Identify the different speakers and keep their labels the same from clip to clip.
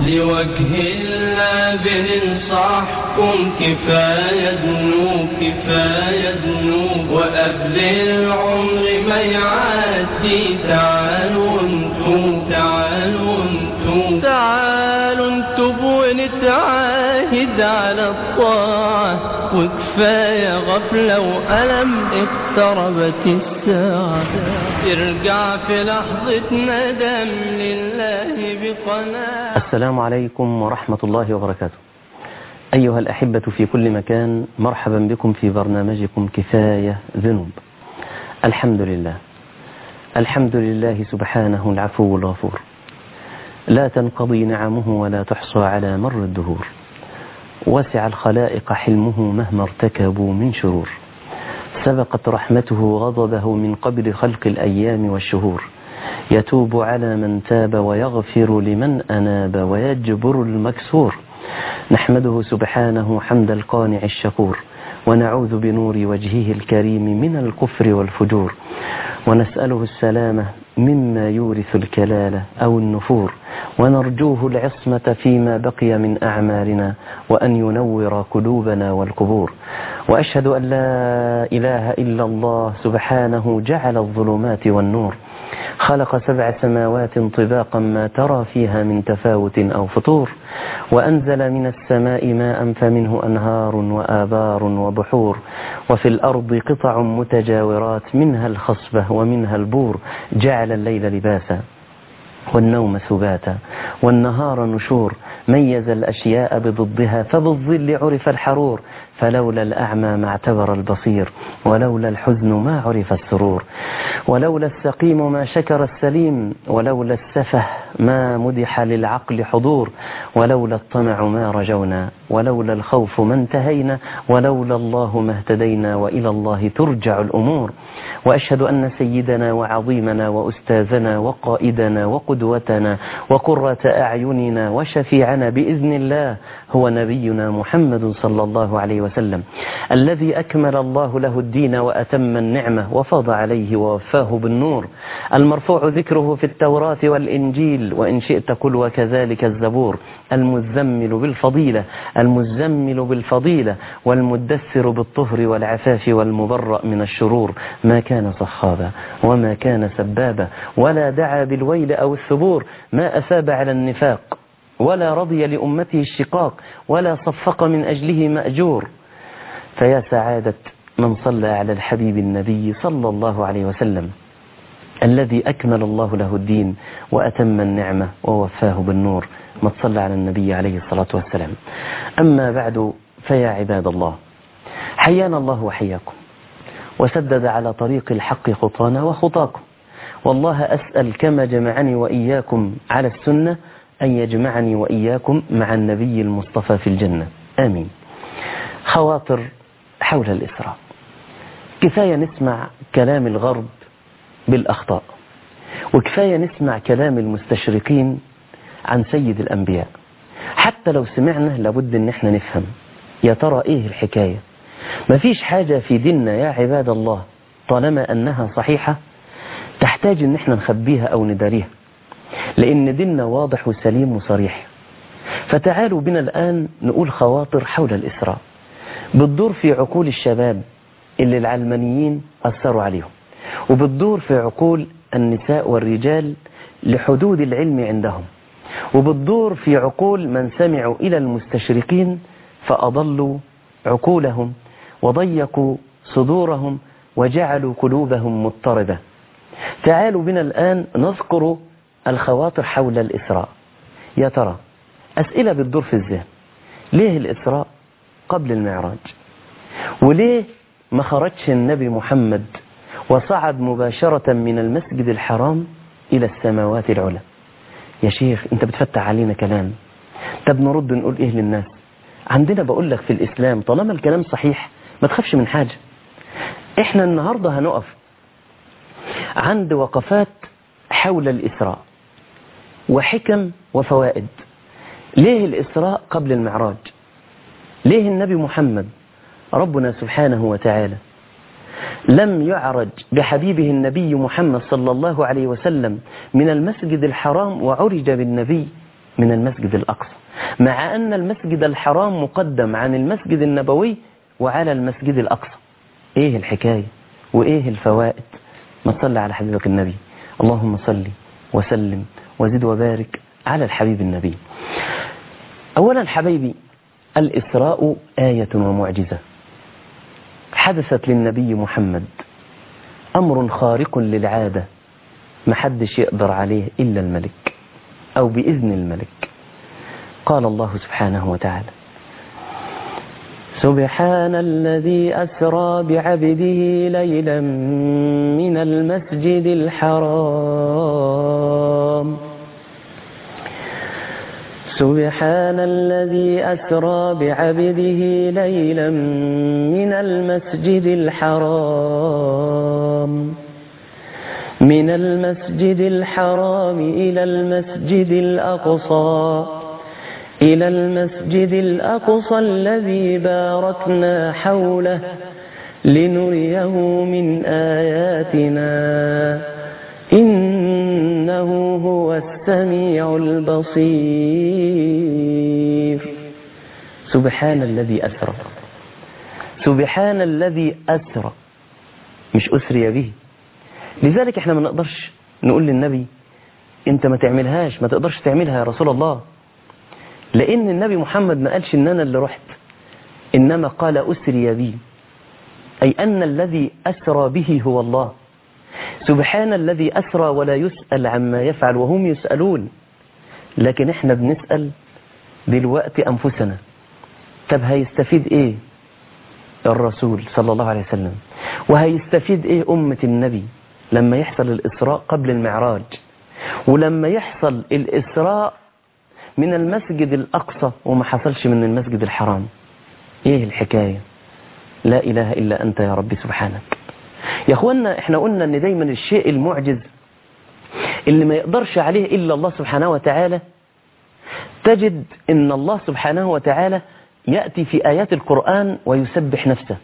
Speaker 1: لوجه الله بننصحكم كفاية ذنوب كفاية ذنوب وقبل العمر ما يعدي تعالوا انتم تعالوا انتم تعالوا انتم ونتعاهد على الطاعة وكفاية غفلة وألم اقتربت الساعة ارجع في لحظة ندم لله بقناعة
Speaker 2: السلام عليكم ورحمة الله وبركاته أيها الأحبة في كل مكان مرحبا بكم في برنامجكم كفاية ذنوب الحمد لله الحمد لله سبحانه العفو الغفور لا تنقضي نعمه ولا تحصى على مر الدهور وسع الخلائق حلمه مهما ارتكبوا من شرور سبقت رحمته غضبه من قبل خلق الأيام والشهور يتوب على من تاب ويغفر لمن أناب ويجبر المكسور نحمده سبحانه حمد القانع الشكور ونعوذ بنور وجهه الكريم من الكفر والفجور ونسأله السلامة مما يورث الكلالة أو النفور ونرجوه العصمة فيما بقي من أعمالنا وأن ينور قلوبنا والقبور وأشهد أن لا إله إلا الله سبحانه جعل الظلمات والنور خلق سبع سماوات طباقا ما ترى فيها من تفاوت أو فطور وأنزل من السماء ماء فمنه أنهار وآبار وبحور وفي الأرض قطع متجاورات منها الخصبة ومنها البور جعل الليل لباسا والنوم سباتا والنهار نشور ميز الأشياء بضدها فبالظل عرف الحرور فلولا الأعمى ما اعتبر البصير ولولا الحزن ما عرف السرور ولولا السقيم ما شكر السليم ولولا السفه ما مدح للعقل حضور ولولا الطمع ما رجونا ولولا الخوف ما انتهينا ولولا الله ما اهتدينا وإلى الله ترجع الأمور وأشهد أن سيدنا وعظيمنا وأستاذنا وقائدنا وقدوتنا وقرة أعيننا وشفيعنا بإذن الله هو نبينا محمد صلى الله عليه وسلم الذي أكمل الله له الدين وأتم النعمة وفاض عليه ووفاه بالنور المرفوع ذكره في التوراة والإنجيل وإن شئت قل وكذلك الزبور المزمل بالفضيلة المزمل بالفضيلة والمدثر بالطهر والعفاف والمبرأ من الشرور ما كان صخابا وما كان سبابا ولا دعا بالويل أو الثبور ما أثاب على النفاق ولا رضي لأمته الشقاق ولا صفق من أجله مأجور فيا سعادة من صلى على الحبيب النبي صلى الله عليه وسلم الذي أكمل الله له الدين وأتم النعمة ووفاه بالنور ما تصلى على النبي عليه الصلاة والسلام أما بعد فيا عباد الله حيانا الله وحياكم وسدد على طريق الحق خطانا وخطاكم والله أسأل كما جمعني وإياكم على السنة أن يجمعني وإياكم مع النبي المصطفى في الجنة آمين خواطر حول الإسراء كفاية نسمع كلام الغرب بالأخطاء وكفاية نسمع كلام المستشرقين عن سيد الأنبياء حتى لو سمعنا لابد ان احنا نفهم يا ترى ايه الحكاية مفيش حاجة في ديننا يا عباد الله طالما انها صحيحة تحتاج ان احنا نخبيها او نداريها لان ديننا واضح وسليم وصريح فتعالوا بنا الآن نقول خواطر حول الإسراء بتدور في عقول الشباب اللي العلمانيين أثروا عليهم وبتدور في عقول النساء والرجال لحدود العلم عندهم وبتدور في عقول من سمعوا إلى المستشرقين فأضلوا عقولهم وضيقوا صدورهم وجعلوا قلوبهم مضطربة تعالوا بنا الآن نذكر الخواطر حول الإسراء يا ترى أسئلة بتدور في الذهن ليه الإسراء قبل المعراج وليه ما خرجش النبي محمد وصعد مباشرة من المسجد الحرام إلى السماوات العلى يا شيخ انت بتفتح علينا كلام طب نرد نقول ايه للناس عندنا بقول لك في الإسلام طالما الكلام صحيح ما تخافش من حاجة احنا النهاردة هنقف عند وقفات حول الإسراء وحكم وفوائد ليه الإسراء قبل المعراج ليه النبي محمد ربنا سبحانه وتعالى لم يعرج بحبيبه النبي محمد صلى الله عليه وسلم من المسجد الحرام وعرج بالنبي من المسجد الأقصى مع أن المسجد الحرام مقدم عن المسجد النبوي وعلى المسجد الأقصى إيه الحكاية وإيه الفوائد ما تصلي على حبيبك النبي اللهم صل وسلم وزد وبارك على الحبيب النبي أولا حبيبي الإسراء آية ومعجزة حدثت للنبي محمد أمر خارق للعادة محدش يقدر عليه إلا الملك أو بإذن الملك قال الله سبحانه وتعالى سبحان الذي أسرى بعبده ليلا من المسجد الحرام سبحان الذي أسرى بعبده ليلا من المسجد الحرام من المسجد الحرام إلى المسجد الأقصى إلى المسجد الأقصى الذي باركنا حوله لنريه من آياتنا إنه هو السميع البصير سبحان الذي أسرى سبحان الذي أسرى مش أسري به لذلك احنا ما نقدرش نقول للنبي انت ما تعملهاش ما تقدرش تعملها يا رسول الله لان النبي محمد ما قالش ان انا اللي رحت انما قال اسري بي اي ان الذي اسرى به هو الله سبحان الذي اسرى ولا يسأل عما يفعل وهم يسألون لكن احنا بنسأل دلوقتي انفسنا طب هيستفيد ايه الرسول صلى الله عليه وسلم وهيستفيد ايه امة النبي لما يحصل الإسراء قبل المعراج ولما يحصل الإسراء من المسجد الأقصى وما حصلش من المسجد الحرام إيه الحكاية لا إله إلا أنت يا ربي سبحانك يا أخوانا إحنا قلنا أن دايما الشيء المعجز اللي ما يقدرش عليه إلا الله سبحانه وتعالى تجد أن الله سبحانه وتعالى يأتي في آيات القرآن ويسبح نفسه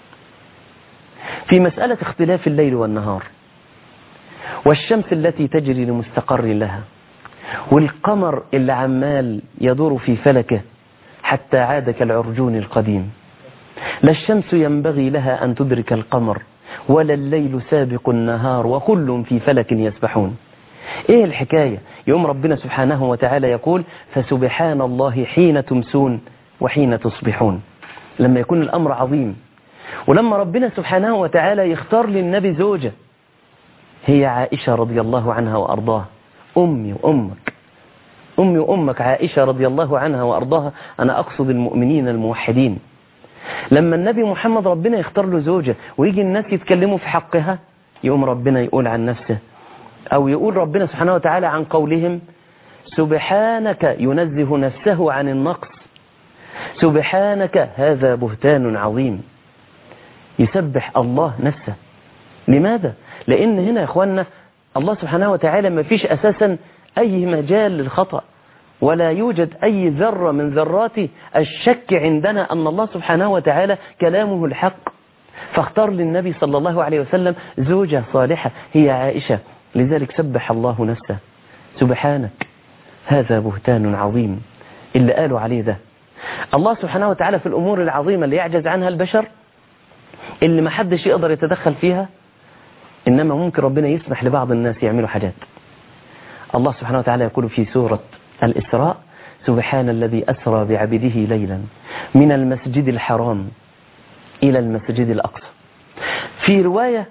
Speaker 2: في مسألة اختلاف الليل والنهار والشمس التي تجري لمستقر لها والقمر اللي عمال يدور في فلكه حتى عاد كالعرجون القديم لا الشمس ينبغي لها أن تدرك القمر ولا الليل سابق النهار وكل في فلك يسبحون ايه الحكاية يوم ربنا سبحانه وتعالى يقول فسبحان الله حين تمسون وحين تصبحون لما يكون الأمر عظيم ولما ربنا سبحانه وتعالى يختار للنبي زوجة هي عائشة رضي الله عنها وأرضاها أمي وأمك أمي وأمك عائشة رضي الله عنها وأرضاها أنا أقصد المؤمنين الموحدين لما النبي محمد ربنا يختار له زوجة ويجي الناس يتكلموا في حقها يقوم ربنا يقول عن نفسه أو يقول ربنا سبحانه وتعالى عن قولهم سبحانك ينزه نفسه عن النقص سبحانك هذا بهتان عظيم يسبح الله نفسه لماذا؟ لأن هنا يا أخوانا الله سبحانه وتعالى ما فيش أساسا أي مجال للخطأ ولا يوجد أي ذرة من ذرات الشك عندنا أن الله سبحانه وتعالى كلامه الحق فاختار للنبي صلى الله عليه وسلم زوجة صالحة هي عائشة لذلك سبح الله نفسه سبحانك هذا بهتان عظيم اللي قالوا عليه ده الله سبحانه وتعالى في الأمور العظيمة اللي يعجز عنها البشر اللي ما حدش يقدر يتدخل فيها إنما ممكن ربنا يسمح لبعض الناس يعملوا حاجات الله سبحانه وتعالى يقول في سورة الإسراء سبحان الذي أسرى بعبده ليلا من المسجد الحرام إلى المسجد الأقصى في رواية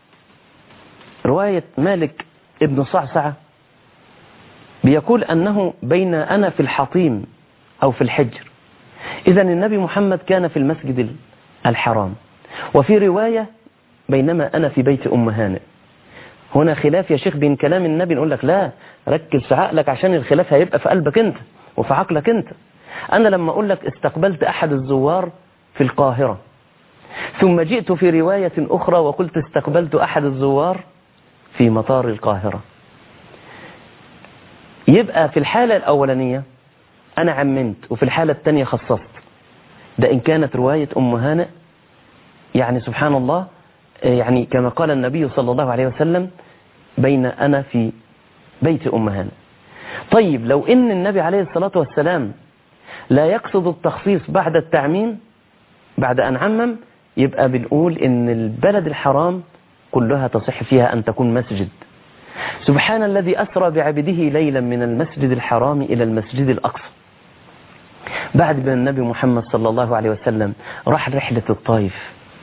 Speaker 2: رواية مالك ابن صعصعة بيقول أنه بين أنا في الحطيم أو في الحجر إذا النبي محمد كان في المسجد الحرام وفي رواية بينما أنا في بيت أم هانئ هنا خلاف يا شيخ بين كلام النبي نقول لك لا ركز في عقلك عشان الخلاف هيبقى في قلبك انت وفي عقلك انت أنا لما أقول لك استقبلت أحد الزوار في القاهرة ثم جئت في رواية أخرى وقلت استقبلت أحد الزوار في مطار القاهرة يبقى في الحالة الأولانية أنا عممت وفي الحالة الثانية خصصت ده إن كانت رواية أم هانئ يعني سبحان الله يعني كما قال النبي صلى الله عليه وسلم بين أنا في بيت أم هانئ طيب لو ان النبي عليه الصلاة والسلام لا يقصد التخصيص بعد التعميم بعد ان عمم يبقى بنقول ان البلد الحرام كلها تصح فيها ان تكون مسجد سبحان الذي أسرى بعبده ليلا من المسجد الحرام إلى المسجد الأقصى بعد ما النبي محمد صلى الله عليه وسلم راح رحلة الطائف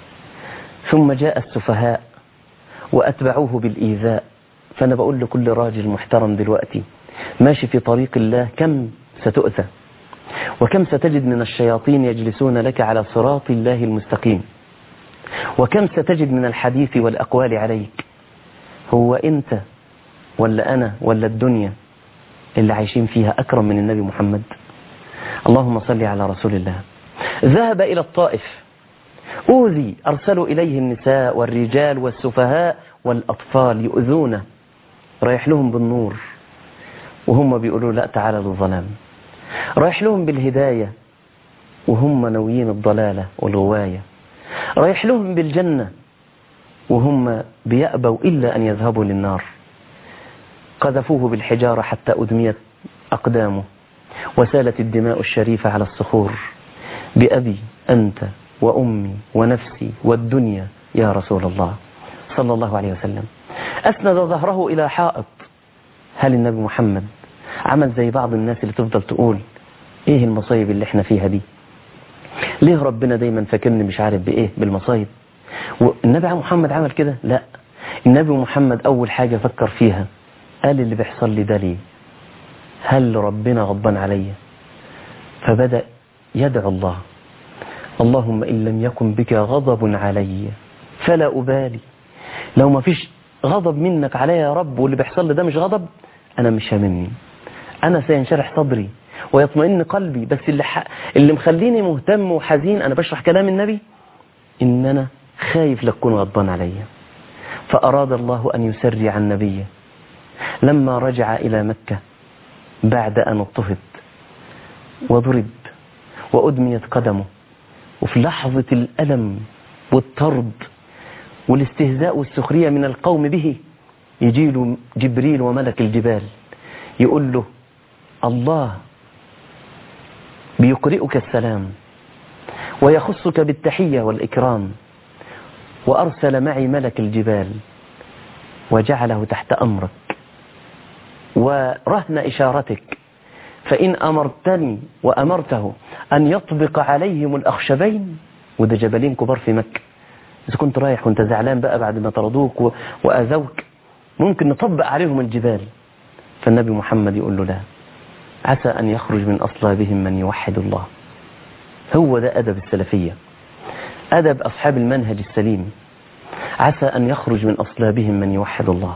Speaker 2: ثم جاء السفهاء وأتبعوه بالإيذاء فأنا بقول لكل راجل محترم دلوقتي ماشي في طريق الله كم ستؤذى وكم ستجد من الشياطين يجلسون لك على صراط الله المستقيم وكم ستجد من الحديث والأقوال عليك هو أنت ولا أنا ولا الدنيا اللي عايشين فيها أكرم من النبي محمد اللهم صل على رسول الله ذهب إلى الطائف أوذي أرسلوا إليه النساء والرجال والسفهاء والأطفال يؤذونه رايح لهم بالنور وهم بيقولوا لا تعالى للظلام رايح لهم بالهداية وهم ناويين الضلالة والغواية رايح لهم بالجنة وهم بيأبوا إلا أن يذهبوا للنار قذفوه بالحجارة حتى أدميت أقدامه وسالت الدماء الشريفة على الصخور بأبي أنت وأمي ونفسي والدنيا يا رسول الله صلى الله عليه وسلم أسند ظهره إلى حائط هل النبي محمد عمل زي بعض الناس اللي تفضل تقول ايه المصايب اللي احنا فيها دي ليه ربنا دايما فاكرني مش عارف بايه بالمصايب والنبي محمد عمل كده لا النبي محمد اول حاجة فكر فيها قال اللي بيحصل لي ده ليه هل ربنا غضبان عليا فبدأ يدعو الله اللهم إن لم يكن بك غضب علي فلا أبالي لو ما فيش غضب منك عليا يا رب واللي بيحصل لي ده مش غضب أنا مش هاممني أنا سينشرح صدري ويطمئن قلبي بس اللي, ح... اللي مخليني مهتم وحزين أنا بشرح كلام النبي إن أنا خايف لتكون غضبان عليا فأراد الله أن يسري عن نبيه لما رجع إلى مكة بعد أن اضطهد وضرب وأدميت قدمه وفي لحظة الألم والطرد والاستهزاء والسخرية من القوم به يجيله جبريل وملك الجبال يقول له الله بيقرئك السلام ويخصك بالتحية والإكرام وأرسل معي ملك الجبال وجعله تحت أمرك ورهن إشارتك فإن أمرتني وأمرته أن يطبق عليهم الأخشبين وده جبلين كبار في مكة إذا كنت رايح وانت زعلان بقى بعد ما طردوك وأذوك ممكن نطبق عليهم الجبال فالنبي محمد يقول له لا عسى أن يخرج من أصلابهم من يوحد الله هو ده أدب السلفية أدب أصحاب المنهج السليم عسى أن يخرج من أصلابهم من يوحد الله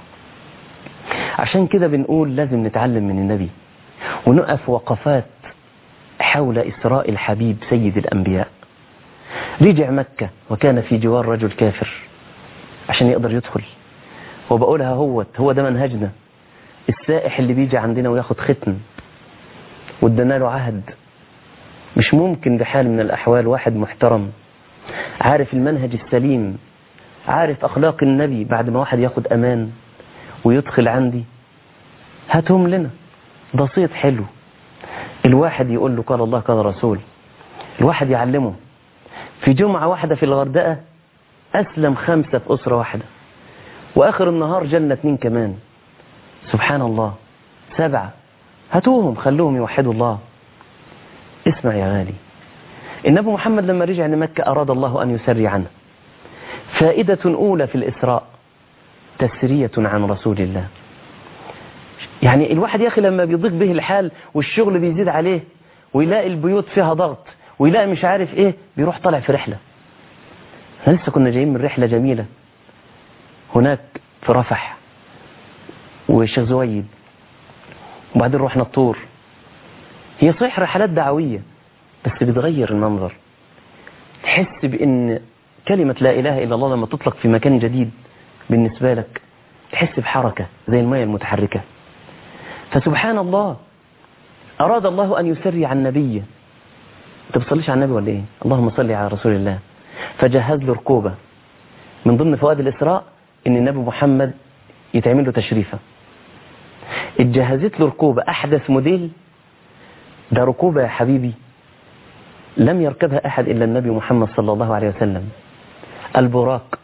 Speaker 2: عشان كده بنقول لازم نتعلم من النبي ونقف وقفات حول إسراء الحبيب سيد الأنبياء رجع مكة وكان في جوار رجل كافر عشان يقدر يدخل وبقولها هو هو ده منهجنا السائح اللي بيجي عندنا وياخد ختم وادانا له عهد مش ممكن بحال من الأحوال واحد محترم عارف المنهج السليم عارف أخلاق النبي بعد ما واحد ياخد أمان ويدخل عندي هاتهم لنا بسيط حلو الواحد يقول له قال الله قال رسول الواحد يعلمه في جمعة واحدة في الغردقة أسلم خمسة في أسرة واحدة وآخر النهار جنة اتنين كمان سبحان الله سبعة هاتوهم خلوهم يوحدوا الله اسمع يا غالي النبي محمد لما رجع لمكة أراد الله أن يسري عنه فائدة أولى في الإسراء تسرية عن رسول الله يعني الواحد يا أخي لما بيضيق به الحال والشغل بيزيد عليه ويلاقي البيوت فيها ضغط ويلاقي مش عارف ايه بيروح طالع في رحلة احنا لسه كنا جايين من رحلة جميلة هناك في رفح والشيخ زويد وبعدين رحنا الطور هي صحيح رحلات دعوية بس بتغير المنظر تحس بان كلمة لا إله إلا الله لما تطلق في مكان جديد بالنسبة لك تحس بحركة زي المية المتحركة فسبحان الله أراد الله أن يسري عن نبيه انت بتصليش على النبي ولا ايه اللهم صل على رسول الله فجهز له ركوبة من ضمن فوائد الإسراء ان النبي محمد يتعمل له تشريفة اتجهزت له ركوبة أحدث موديل ده ركوبة يا حبيبي لم يركبها أحد إلا النبي محمد صلى الله عليه وسلم البراق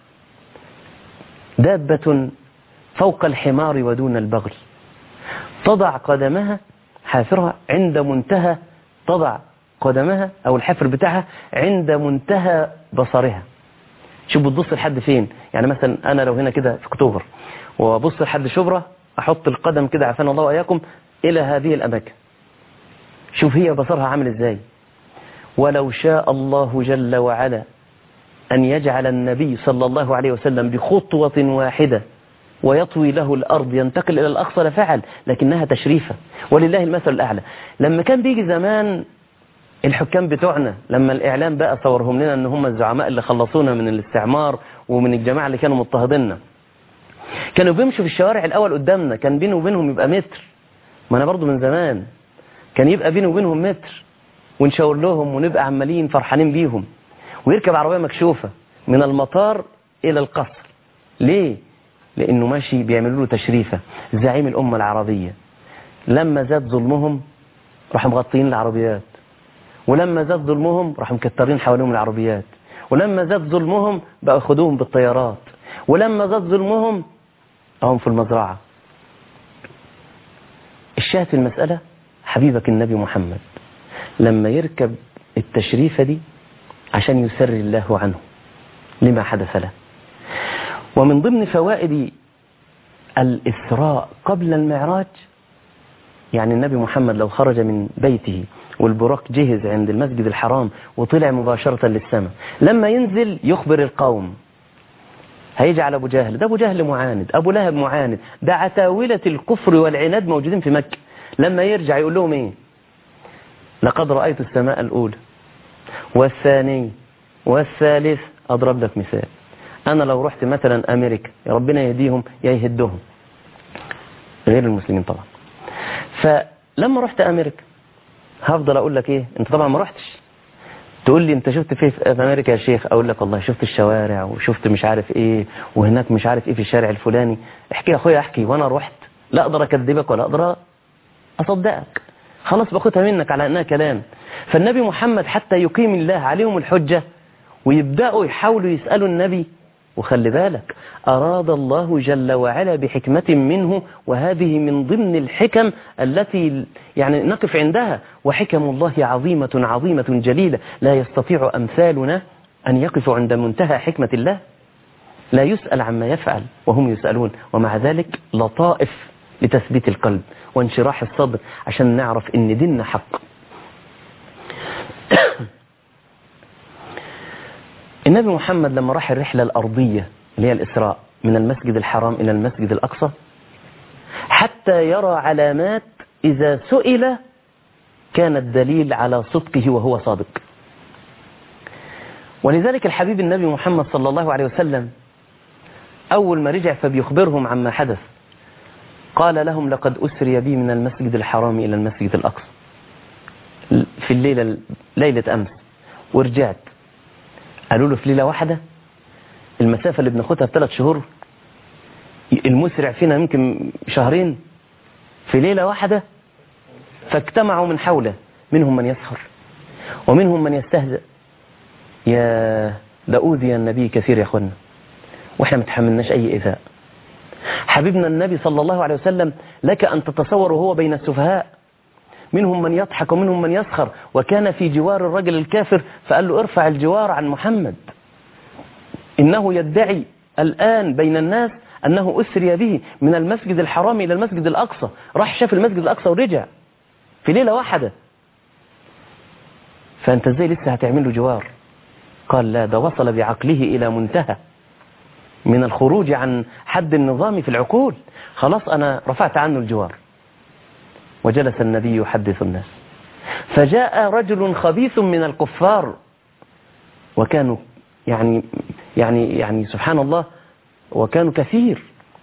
Speaker 2: دابة فوق الحمار ودون البغل تضع قدمها حافرها عند منتهى تضع قدمها أو الحفر بتاعها عند منتهى بصرها شوف بتبص لحد فين يعني مثلا أنا لو هنا كده في اكتوبر وابص لحد شبرا أحط القدم كده عفان الله وإياكم إلى هذه الأماكن شوف هي بصرها عامل إزاي ولو شاء الله جل وعلا أن يجعل النبي صلى الله عليه وسلم بخطوة واحدة ويطوي له الأرض ينتقل إلى الأقصى لفعل لكنها تشريفة ولله المثل الأعلى لما كان بيجي زمان الحكام بتوعنا لما الإعلام بقى صورهم لنا أن هم الزعماء اللي خلصونا من الاستعمار ومن الجماعة اللي كانوا مضطهديننا كانوا بيمشوا في الشوارع الأول قدامنا كان بينه وبينهم يبقى متر ما أنا برضو من زمان كان يبقى بينه وبينهم متر ونشاور لهم ونبقى عمالين فرحانين بيهم ويركب عربية مكشوفة من المطار إلى القصر ليه؟ لأنه ماشي بيعملوا له تشريفة زعيم الأمة العربية لما زاد ظلمهم راحوا مغطيين العربيات ولما زاد ظلمهم راحوا مكترين حواليهم العربيات ولما زاد ظلمهم بقوا ياخدوهم بالطيارات ولما زاد ظلمهم هم في المزرعة الشاهد في المسألة حبيبك النبي محمد لما يركب التشريفة دي عشان يسر الله عنه لما حدث له ومن ضمن فوائد الإسراء قبل المعراج يعني النبي محمد لو خرج من بيته والبراق جهز عند المسجد الحرام وطلع مباشرة للسماء لما ينزل يخبر القوم هيجعل أبو جهل ده أبو جهل معاند أبو لهب معاند ده عتاولة الكفر والعناد موجودين في مكة لما يرجع يقول لهم إيه لقد رأيت السماء الأولى والثاني والثالث أضرب لك مثال أنا لو رحت مثلا أمريكا يا ربنا يهديهم يا يهدهم غير المسلمين طبعا فلما رحت أمريكا هفضل أقول لك إيه أنت طبعا ما رحتش تقول لي أنت شفت في في أمريكا يا شيخ أقول لك والله شفت الشوارع وشفت مش عارف إيه وهناك مش عارف إيه في الشارع الفلاني احكي يا أخويا احكي وأنا رحت لا أقدر أكذبك ولا أقدر أصدقك خلاص باخدها منك على أنها كلام فالنبي محمد حتى يقيم الله عليهم الحجة ويبدأوا يحاولوا يسألوا النبي وخلي بالك أراد الله جل وعلا بحكمة منه وهذه من ضمن الحكم التي يعني نقف عندها وحكم الله عظيمة عظيمة جليلة لا يستطيع أمثالنا أن يقفوا عند منتهى حكمة الله لا يسأل عما يفعل وهم يسألون ومع ذلك لطائف لتثبيت القلب وانشراح الصدر عشان نعرف ان ديننا حق النبي محمد لما راح الرحلة الأرضية اللي هي الإسراء من المسجد الحرام إلى المسجد الأقصى حتى يرى علامات إذا سئل كان الدليل على صدقه وهو صادق ولذلك الحبيب النبي محمد صلى الله عليه وسلم أول ما رجع فبيخبرهم عما حدث قال لهم لقد أسري بي من المسجد الحرام إلى المسجد الأقصى في الليلة ليلة أمس ورجعت قالوا له في ليلة واحدة المسافة اللي بناخدها في ثلاث شهور المسرع فينا يمكن شهرين في ليلة واحدة فاجتمعوا من حوله منهم من يسخر ومنهم من يستهزئ يا لأوذي النبي كثير يا أخوانا وإحنا ما تحملناش أي إيذاء حبيبنا النبي صلى الله عليه وسلم لك أن تتصور هو بين السفهاء منهم من يضحك ومنهم من يسخر وكان في جوار الرجل الكافر فقال له ارفع الجوار عن محمد إنه يدعي الآن بين الناس أنه أسري به من المسجد الحرام إلى المسجد الأقصى راح شاف المسجد الأقصى ورجع في ليلة واحدة فأنت ازاي لسه هتعمل له جوار قال لا ده وصل بعقله إلى منتهى من الخروج عن حد النظام في العقول خلاص أنا رفعت عنه الجوار وجلس النبي يحدث الناس فجاء رجل خبيث من الكفار وكانوا يعني يعني يعني سبحان الله وكانوا كثير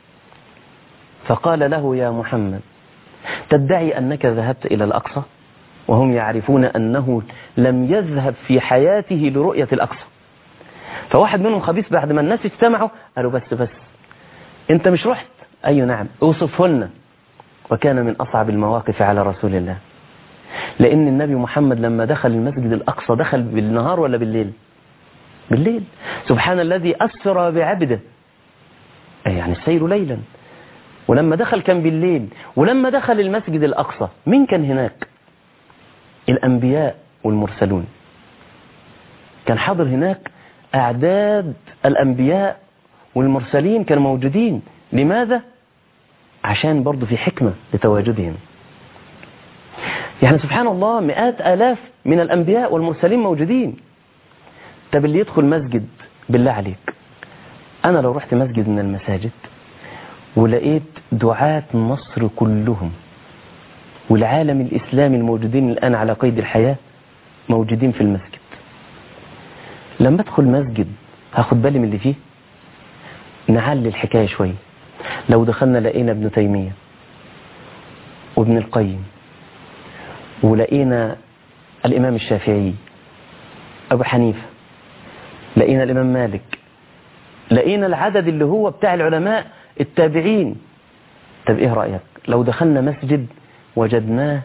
Speaker 2: فقال له يا محمد تدعي أنك ذهبت إلى الأقصى وهم يعرفون أنه لم يذهب في حياته لرؤية الأقصى فواحد منهم خبيث بعد ما الناس اجتمعوا قالوا بس بس انت مش رحت ايوه نعم اوصفه لنا وكان من أصعب المواقف على رسول الله لأن النبي محمد لما دخل المسجد الأقصى دخل بالنهار ولا بالليل بالليل سبحان الذي أسرى بعبده يعني السير ليلا ولما دخل كان بالليل ولما دخل المسجد الأقصى مين كان هناك الأنبياء والمرسلون كان حاضر هناك أعداد الأنبياء والمرسلين كانوا موجودين لماذا؟ عشان برضو في حكمة لتواجدهم يعني سبحان الله مئات آلاف من الأنبياء والمرسلين موجودين طب اللي يدخل مسجد بالله عليك أنا لو رحت مسجد من المساجد ولقيت دعاة مصر كلهم والعالم الإسلامي الموجودين الآن على قيد الحياة موجودين في المسجد لما ادخل مسجد هاخد بالي من اللي فيه نعلي الحكاية شوية لو دخلنا لقينا ابن تيمية وابن القيم ولقينا الإمام الشافعي أبو حنيفة لقينا الإمام مالك لقينا العدد اللي هو بتاع العلماء التابعين طب إيه رأيك لو دخلنا مسجد وجدناه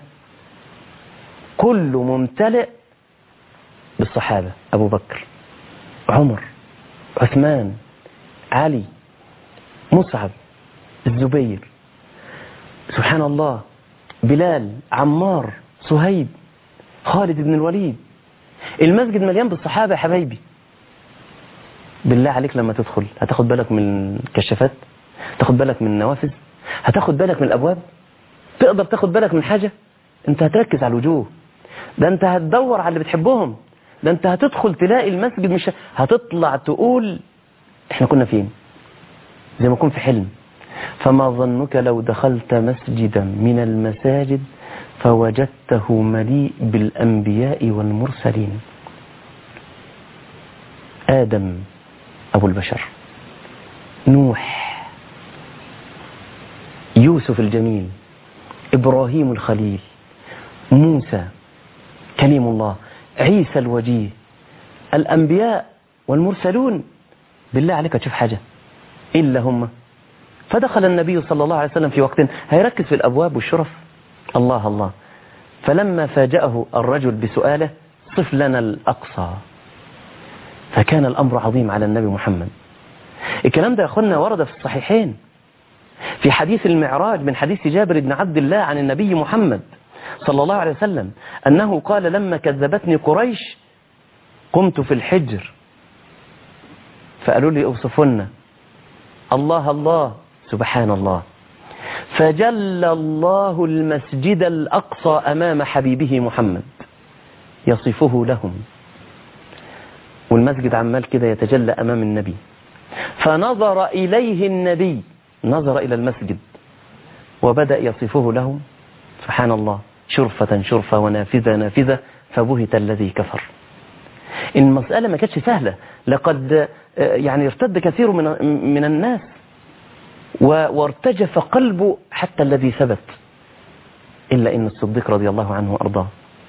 Speaker 2: كله ممتلئ بالصحابة أبو بكر عمر عثمان علي مصعب الزبير سبحان الله بلال عمار صهيب خالد بن الوليد المسجد مليان بالصحابة يا حبايبي بالله عليك لما تدخل هتاخد بالك من الكشافات تاخد بالك من النوافذ هتاخد بالك من الأبواب تقدر تاخد بالك من حاجة انت هتركز على الوجوه ده انت هتدور على اللي بتحبهم ده انت هتدخل تلاقي المسجد مش هتطلع تقول احنا كنا فين زي ما يكون في حلم فما ظنك لو دخلت مسجدا من المساجد فوجدته مليء بالأنبياء والمرسلين آدم أبو البشر نوح يوسف الجميل إبراهيم الخليل موسى كليم الله عيسى الوجيه الأنبياء والمرسلون بالله عليك تشوف حاجة إلا هم فدخل النبي صلى الله عليه وسلم في وقت هيركز في الأبواب والشرف الله الله فلما فاجأه الرجل بسؤاله صف لنا الأقصى فكان الأمر عظيم على النبي محمد الكلام ده يا أخوانا ورد في الصحيحين في حديث المعراج من حديث جابر بن عبد الله عن النبي محمد صلى الله عليه وسلم أنه قال لما كذبتني قريش قمت في الحجر فقالوا لي اوصفنا الله الله سبحان الله فجل الله المسجد الأقصى أمام حبيبه محمد يصفه لهم والمسجد عمال كده يتجلى أمام النبي فنظر إليه النبي نظر إلى المسجد وبدأ يصفه لهم سبحان الله شرفة شرفة ونافذة نافذة فبهت الذي كفر المسألة ما كانتش سهلة لقد يعني ارتد كثير من من الناس وارتجف قلبه حتى الذي ثبت إلا إن الصديق رضي الله عنه وأرضاه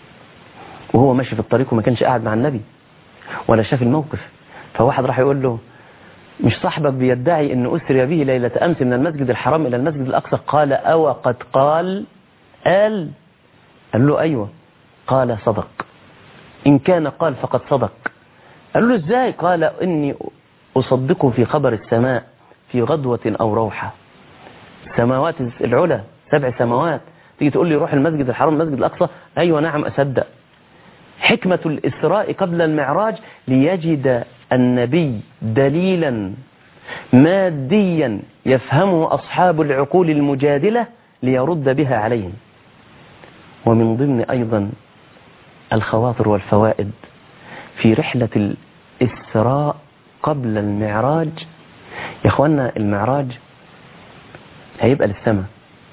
Speaker 2: وهو ماشي في الطريق وما كانش قاعد مع النبي ولا شاف الموقف فواحد راح يقول له مش صاحبك بيدعي أن أسري به ليلة أمس من المسجد الحرام إلى المسجد الأقصى قال أو قد قال قال قال له أيوة قال صدق إن كان قال فقد صدق قال له إزاي قال إني أصدقه في خبر السماء في غدوة أو روحة سماوات العلا سبع سماوات تيجي تقول لي روح المسجد الحرام المسجد الأقصى أيوة نعم أصدق حكمة الإسراء قبل المعراج ليجد النبي دليلا ماديا يفهمه أصحاب العقول المجادلة ليرد بها عليهم ومن ضمن أيضا الخواطر والفوائد في رحلة الإسراء قبل المعراج يا أخوانا المعراج هيبقى للسماء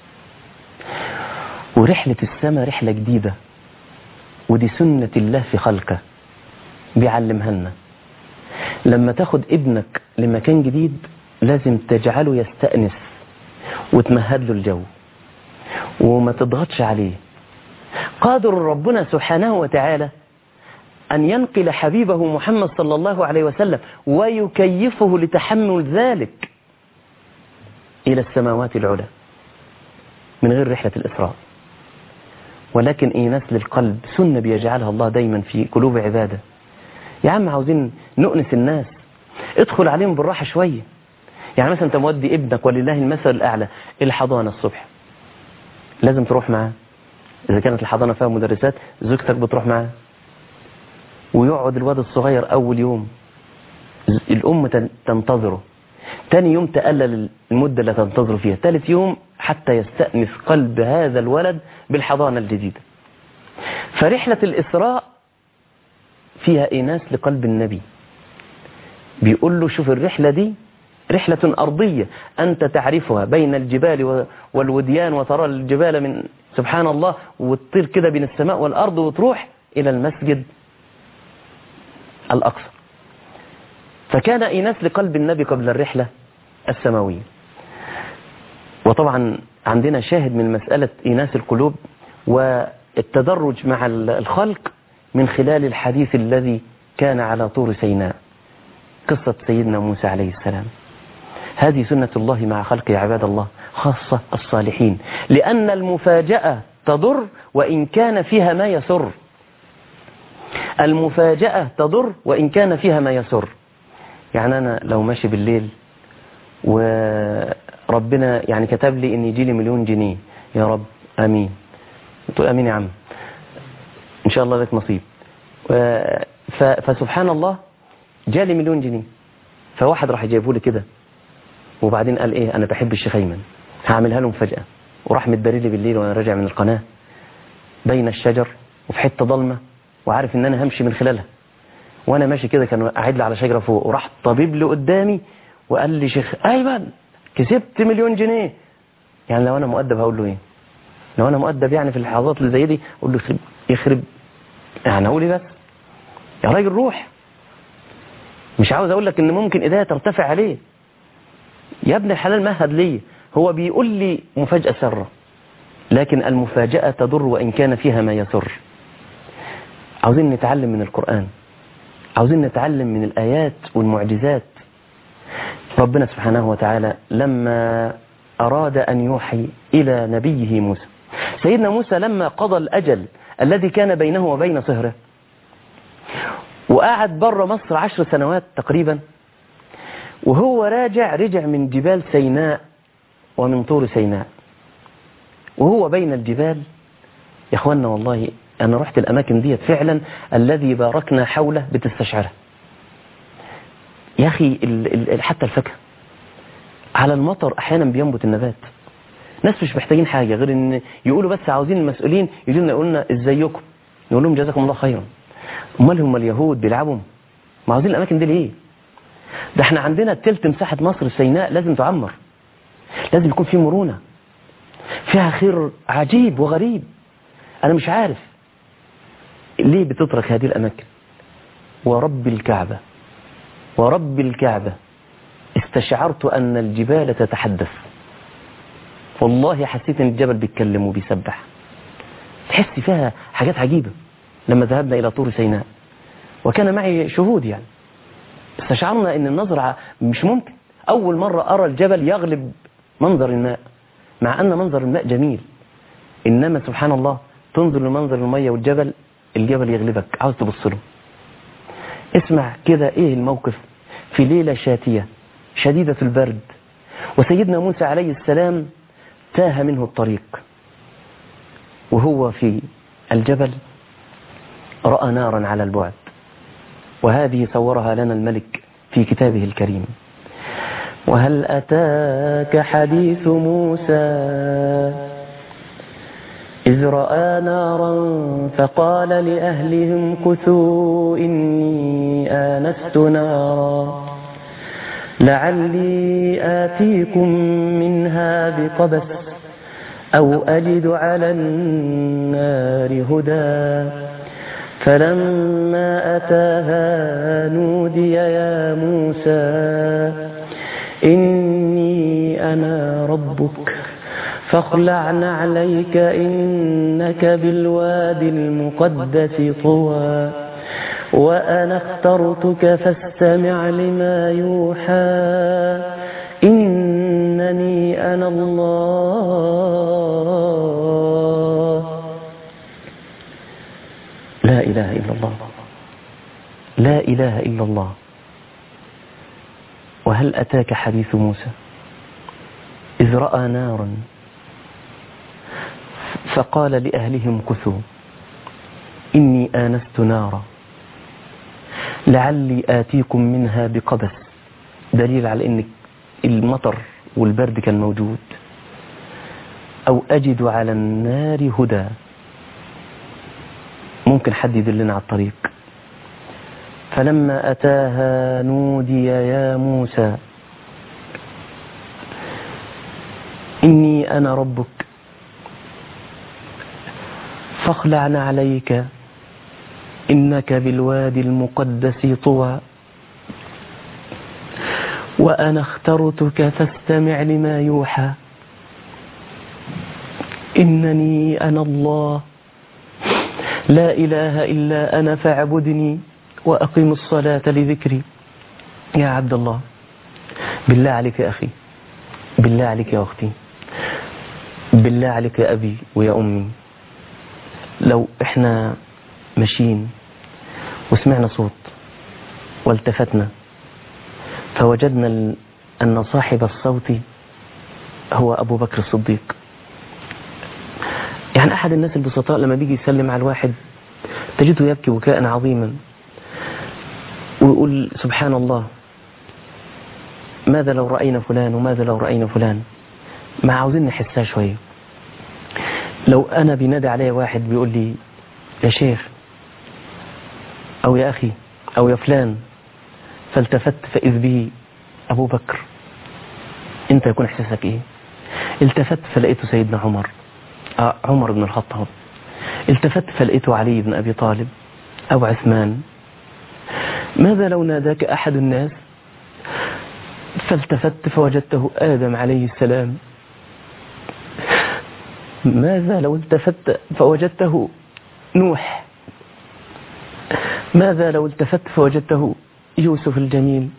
Speaker 2: ورحلة السماء رحلة جديدة ودي سنة الله في خلقه بيعلمها لنا لما تاخد ابنك لمكان جديد لازم تجعله يستأنس وتمهد له الجو وما تضغطش عليه قادر ربنا سبحانه وتعالى أن ينقل حبيبه محمد صلى الله عليه وسلم ويكيفه لتحمل ذلك إلى السماوات العلى من غير رحلة الإسراء ولكن إيناس للقلب سنة بيجعلها الله دايما في قلوب عباده يا عم عاوزين نؤنس الناس ادخل عليهم بالراحة شوية يعني مثلا انت مودي ابنك ولله المثل الأعلى الحضانة الصبح لازم تروح معاه إذا كانت الحضانة فيها مدرسات زوجتك بتروح معاه ويقعد الواد الصغير أول يوم الأم تنتظره تاني يوم تقلل المدة اللي تنتظر فيها ثالث يوم حتى يستأنس قلب هذا الولد بالحضانة الجديدة فرحلة الإسراء فيها إناس لقلب النبي بيقول له شوف الرحلة دي رحلة أرضية أنت تعرفها بين الجبال والوديان وترى الجبال من سبحان الله وتطير كده بين السماء والأرض وتروح إلى المسجد الأقصى فكان إيناس لقلب النبي قبل الرحلة السماوية وطبعا عندنا شاهد من مسألة إيناس القلوب والتدرج مع الخلق من خلال الحديث الذي كان على طور سيناء قصة سيدنا موسى عليه السلام هذه سنة الله مع خلق عباد الله خاصة الصالحين لأن المفاجأة تضر وإن كان فيها ما يسر المفاجأة تضر وإن كان فيها ما يسر يعني أنا لو ماشي بالليل وربنا يعني كتب لي إن يجي لي مليون جنيه يا رب أمين تقول أمين يا عم إن شاء الله لك نصيب فسبحان الله جالي مليون جنيه فواحد راح يجيبه لي كده وبعدين قال ايه انا بحب الشيخ ايمن هعملها له مفاجاه وراح متداري لي بالليل وانا راجع من القناه بين الشجر وفي حته ضلمه وعارف ان انا همشي من خلالها وانا ماشي كده كان قاعد لي على شجره فوق وراح طبيب اللي قدامي وقال لي شيخ ايمن كسبت مليون جنيه يعني لو انا مؤدب هقول له ايه لو انا مؤدب يعني في اللحظات اللي زي دي اقول له يخرب يخرب يعني اقول ايه بس يا راجل روح مش عاوز اقول لك ان ممكن ايديا ترتفع عليه يا ابن الحلال مهد لي هو بيقول لي مفاجأة سرة لكن المفاجأة تضر وإن كان فيها ما يسر عاوزين نتعلم من القرآن عاوزين نتعلم من الآيات والمعجزات ربنا سبحانه وتعالى لما أراد أن يوحي إلى نبيه موسى سيدنا موسى لما قضى الأجل الذي كان بينه وبين صهره وقعد بره مصر عشر سنوات تقريبا وهو راجع رجع من جبال سيناء ومن طور سيناء وهو بين الجبال يا اخوانا والله انا رحت الاماكن ديت فعلا الذي باركنا حوله بتستشعره يا اخي ال ال حتى الفاكهه على المطر احيانا بينبت النبات ناس مش محتاجين حاجه غير ان يقولوا بس عاوزين المسؤولين يجوا لنا يقولوا لنا ازيكم نقول لهم جزاكم الله خيرا امال هم اليهود بيلعبوا ما عاوزين الاماكن دي ليه ده احنا عندنا تلت مساحة مصر سيناء لازم تعمر لازم يكون في مرونة فيها خير عجيب وغريب انا مش عارف ليه بتترك هذه الاماكن ورب الكعبة ورب الكعبة استشعرت ان الجبال تتحدث والله حسيت ان الجبل بيتكلم وبيسبح تحس فيها حاجات عجيبة لما ذهبنا الى طور سيناء وكان معي شهود يعني استشعرنا ان النظرة مش ممكن اول مرة ارى الجبل يغلب منظر الماء مع ان منظر الماء جميل انما سبحان الله تنظر لمنظر المية والجبل الجبل يغلبك عاوز تبص له اسمع كده ايه الموقف في ليلة شاتية شديدة البرد وسيدنا موسى عليه السلام تاه منه الطريق وهو في الجبل رأى نارا على البعد وهذه صورها لنا الملك في كتابه الكريم وهل أتاك حديث موسى إذ رأى نارا فقال لأهلهم كثوا إني آنست نارا لعلي آتيكم منها بقبس أو أجد على النار هدى فلما أتاها نودي يا موسى إني أنا ربك فاخلع نعليك إنك بالوادي المقدس طوى وأنا اخترتك فاستمع لما يوحى إنني أنا الله لا إله إلا الله لا إله إلا الله وهل أتاك حديث موسى إذ رأى نارا فقال لأهلهم كثوا إني آنست نارا لعلي آتيكم منها بقبس دليل على أن المطر والبرد كان موجود أو أجد على النار هدى ممكن حد يدلنا على الطريق فلما أتاها نودي يا موسى إني أنا ربك فاخلع عليك إنك بالوادي المقدس طوى وأنا اخترتك فاستمع لما يوحى إنني أنا الله لا إله إلا أنا فاعبدني وأقم الصلاة لذكري يا عبد الله بالله عليك يا أخي بالله عليك يا أختي بالله عليك يا أبي ويا أمي لو إحنا ماشيين وسمعنا صوت والتفتنا فوجدنا أن صاحب الصوت هو أبو بكر الصديق يعني أحد الناس البسطاء لما بيجي يسلم على الواحد تجده يبكي بكاء عظيما ويقول سبحان الله ماذا لو رأينا فلان وماذا لو رأينا فلان ما عاوزين نحسها شوية لو أنا بينادي عليا واحد بيقول لي يا شيخ أو يا أخي أو يا فلان فالتفت فإذ به أبو بكر أنت يكون إحساسك إيه التفت فلقيته سيدنا عمر آه عمر بن الخطاب التفت فلقيته علي بن أبي طالب أو عثمان ماذا لو ناداك أحد الناس فالتفت فوجدته آدم عليه السلام ماذا لو التفت فوجدته نوح ماذا لو التفت فوجدته يوسف الجميل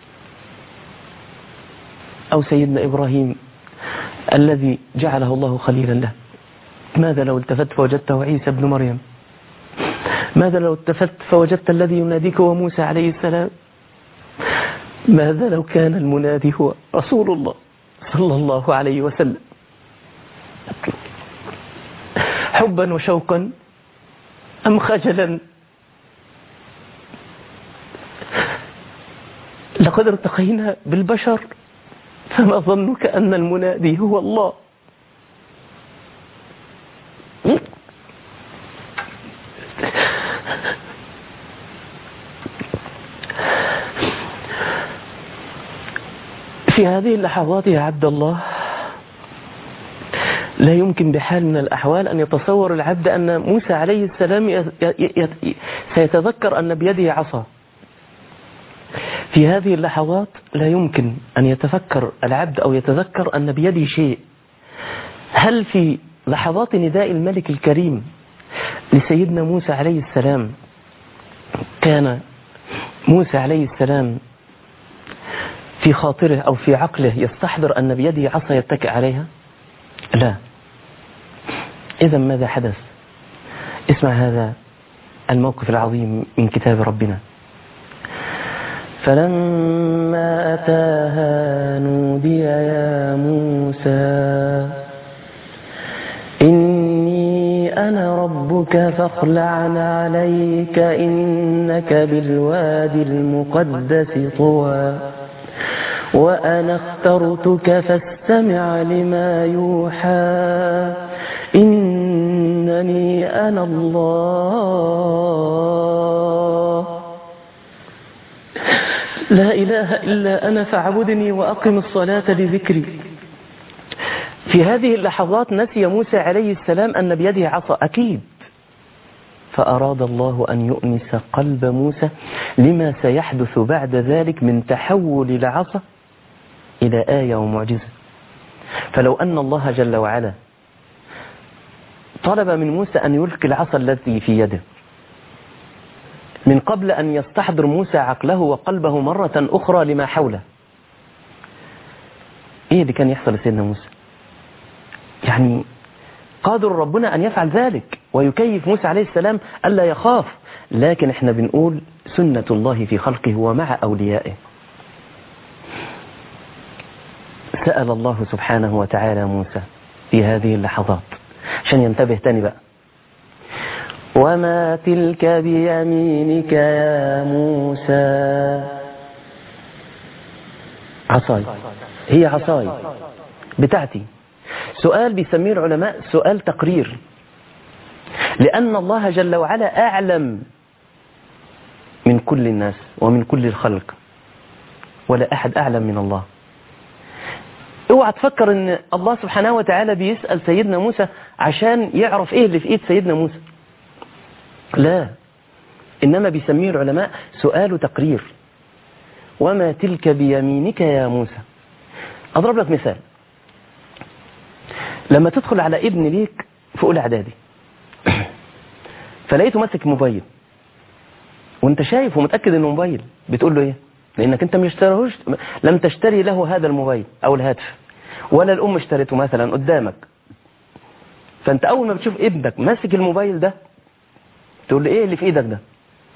Speaker 2: أو سيدنا إبراهيم الذي جعله الله خليلا له ماذا لو التفت فوجدته عيسى بن مريم ماذا لو التفت فوجدت الذي يناديك وموسى عليه السلام ماذا لو كان المنادي هو رسول الله صلى الله عليه وسلم حبا وشوقا أم خجلا لقد ارتقينا بالبشر فما ظنك أن المنادي هو الله في هذه اللحظات يا عبد الله لا يمكن بحال من الأحوال أن يتصور العبد أن موسى عليه السلام سيتذكر أن بيده عصا في هذه اللحظات لا يمكن أن يتفكر العبد أو يتذكر أن بيده شيء هل في لحظات نداء الملك الكريم لسيدنا موسى عليه السلام كان موسى عليه السلام في خاطره أو في عقله يستحضر أن بيده عصا يتكئ عليها لا إذا ماذا حدث اسمع هذا الموقف العظيم من كتاب ربنا فلما أتاها نودي يا موسى إني أنا ربك فاخلع عليك إنك بالوادي المقدس طوى وأنا اخترتك فاستمع لما يوحى إنني أنا الله لا إله إلا أنا فاعبدني وأقم الصلاة لذكري في هذه اللحظات نسي موسى عليه السلام أن بيده عصا أكيد فأراد الله أن يؤنس قلب موسى لما سيحدث بعد ذلك من تحول العصا إلى آية ومعجزة فلو أن الله جل وعلا طلب من موسى أن يلقي العصا التي في يده من قبل أن يستحضر موسى عقله وقلبه مرة أخرى لما حوله إيه اللي كان يحصل لسيدنا موسى يعني قادر ربنا أن يفعل ذلك ويكيف موسى عليه السلام ألا يخاف لكن احنا بنقول سنة الله في خلقه ومع أوليائه سأل الله سبحانه وتعالى موسى في هذه اللحظات عشان ينتبه تاني بقى وما تلك بيمينك يا موسى عصاي هي عصاي بتاعتي سؤال بيسميه العلماء سؤال تقرير لأن الله جل وعلا أعلم من كل الناس ومن كل الخلق ولا أحد أعلم من الله اوعى تفكر ان الله سبحانه وتعالى بيسأل سيدنا موسى عشان يعرف ايه اللي في ايد سيدنا موسى لا انما بيسميه العلماء سؤال تقرير وما تلك بيمينك يا موسى اضرب لك مثال لما تدخل على ابن ليك في اولى اعدادي فلقيته ماسك موبايل وانت شايف ومتاكد انه موبايل بتقول له ايه لانك انت مش اشتريهوش لم تشتري له هذا الموبايل او الهاتف ولا الام اشتريته مثلا قدامك فانت اول ما بتشوف ابنك ماسك الموبايل ده تقول له ايه اللي في ايدك ده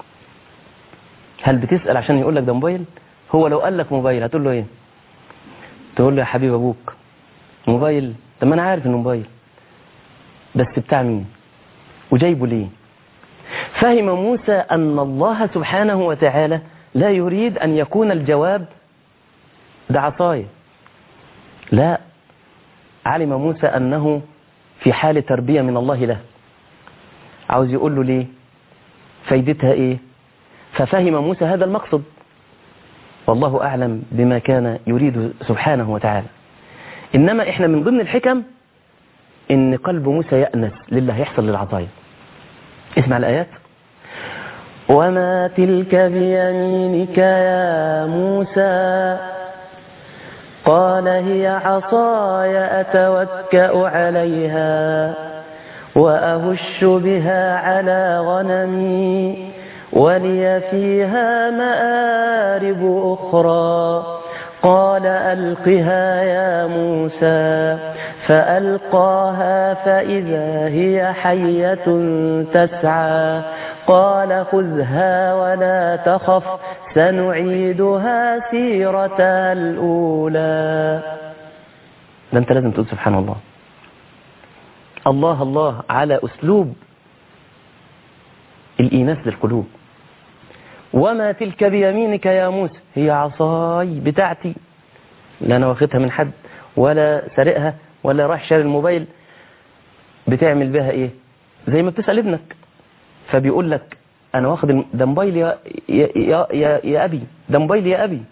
Speaker 2: هل بتسال عشان يقول لك ده موبايل هو لو قال لك موبايل هتقول له ايه تقول له يا حبيب ابوك موبايل طب ما انا عارف انه موبايل بس بتاع مين وجايبه ليه فهم موسى ان الله سبحانه وتعالى لا يريد ان يكون الجواب ده عصايه لا علم موسى أنه في حال تربية من الله له عاوز يقول له ليه فايدتها ايه ففهم موسى هذا المقصد والله أعلم بما كان يريد سبحانه وتعالى إنما إحنا من ضمن الحكم إن قلب موسى يأنس لله يحصل للعطايا اسمع الآيات وما تلك بيمينك يا موسى قال هي عصاي أتوكأ عليها وأهش بها على غنمي ولي فيها مآرب أخرى قال ألقها يا موسى فألقاها فإذا هي حية تسعى قال خذها ولا تخف سنعيدها سيرتها الأولى ده أنت لازم تقول سبحان الله الله الله على أسلوب الإيناس للقلوب وما تلك بيمينك يا موسى هي عصاي بتاعتي لا أنا واخدها من حد ولا سرقها ولا راح شاري الموبايل بتعمل بها ايه زي ما بتسأل ابنك فبيقول لك انا واخد الم- ده موبايل يا يا يا, يا, يا ابي ده موبايل يا ابي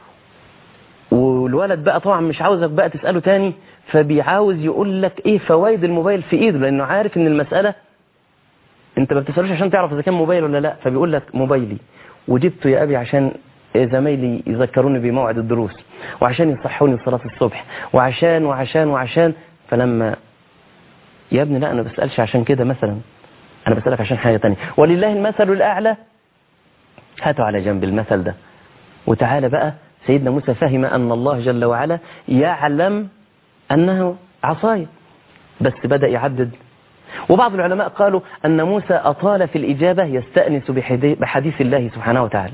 Speaker 2: والولد بقى طبعا مش عاوزك بقى تسأله تاني فبيعاوز يقول لك ايه فوائد الموبايل في ايده لانه عارف ان المسألة انت ما بتسألوش عشان تعرف اذا كان موبايل ولا لا فبيقول لك موبايلي وجبته يا ابي عشان زمايلي يذكروني بموعد الدروس وعشان يصحوني صلاة الصبح وعشان وعشان وعشان فلما يا ابني لا انا بسألش عشان كده مثلا انا بسألك عشان حاجة تانية ولله المثل الاعلى هاتوا على جنب المثل ده وتعالى بقى سيدنا موسى فهم ان الله جل وعلا يعلم انه عصاية بس بدأ يعدد وبعض العلماء قالوا أن موسى أطال في الإجابة يستأنس بحدي- بحديث الله سبحانه وتعالى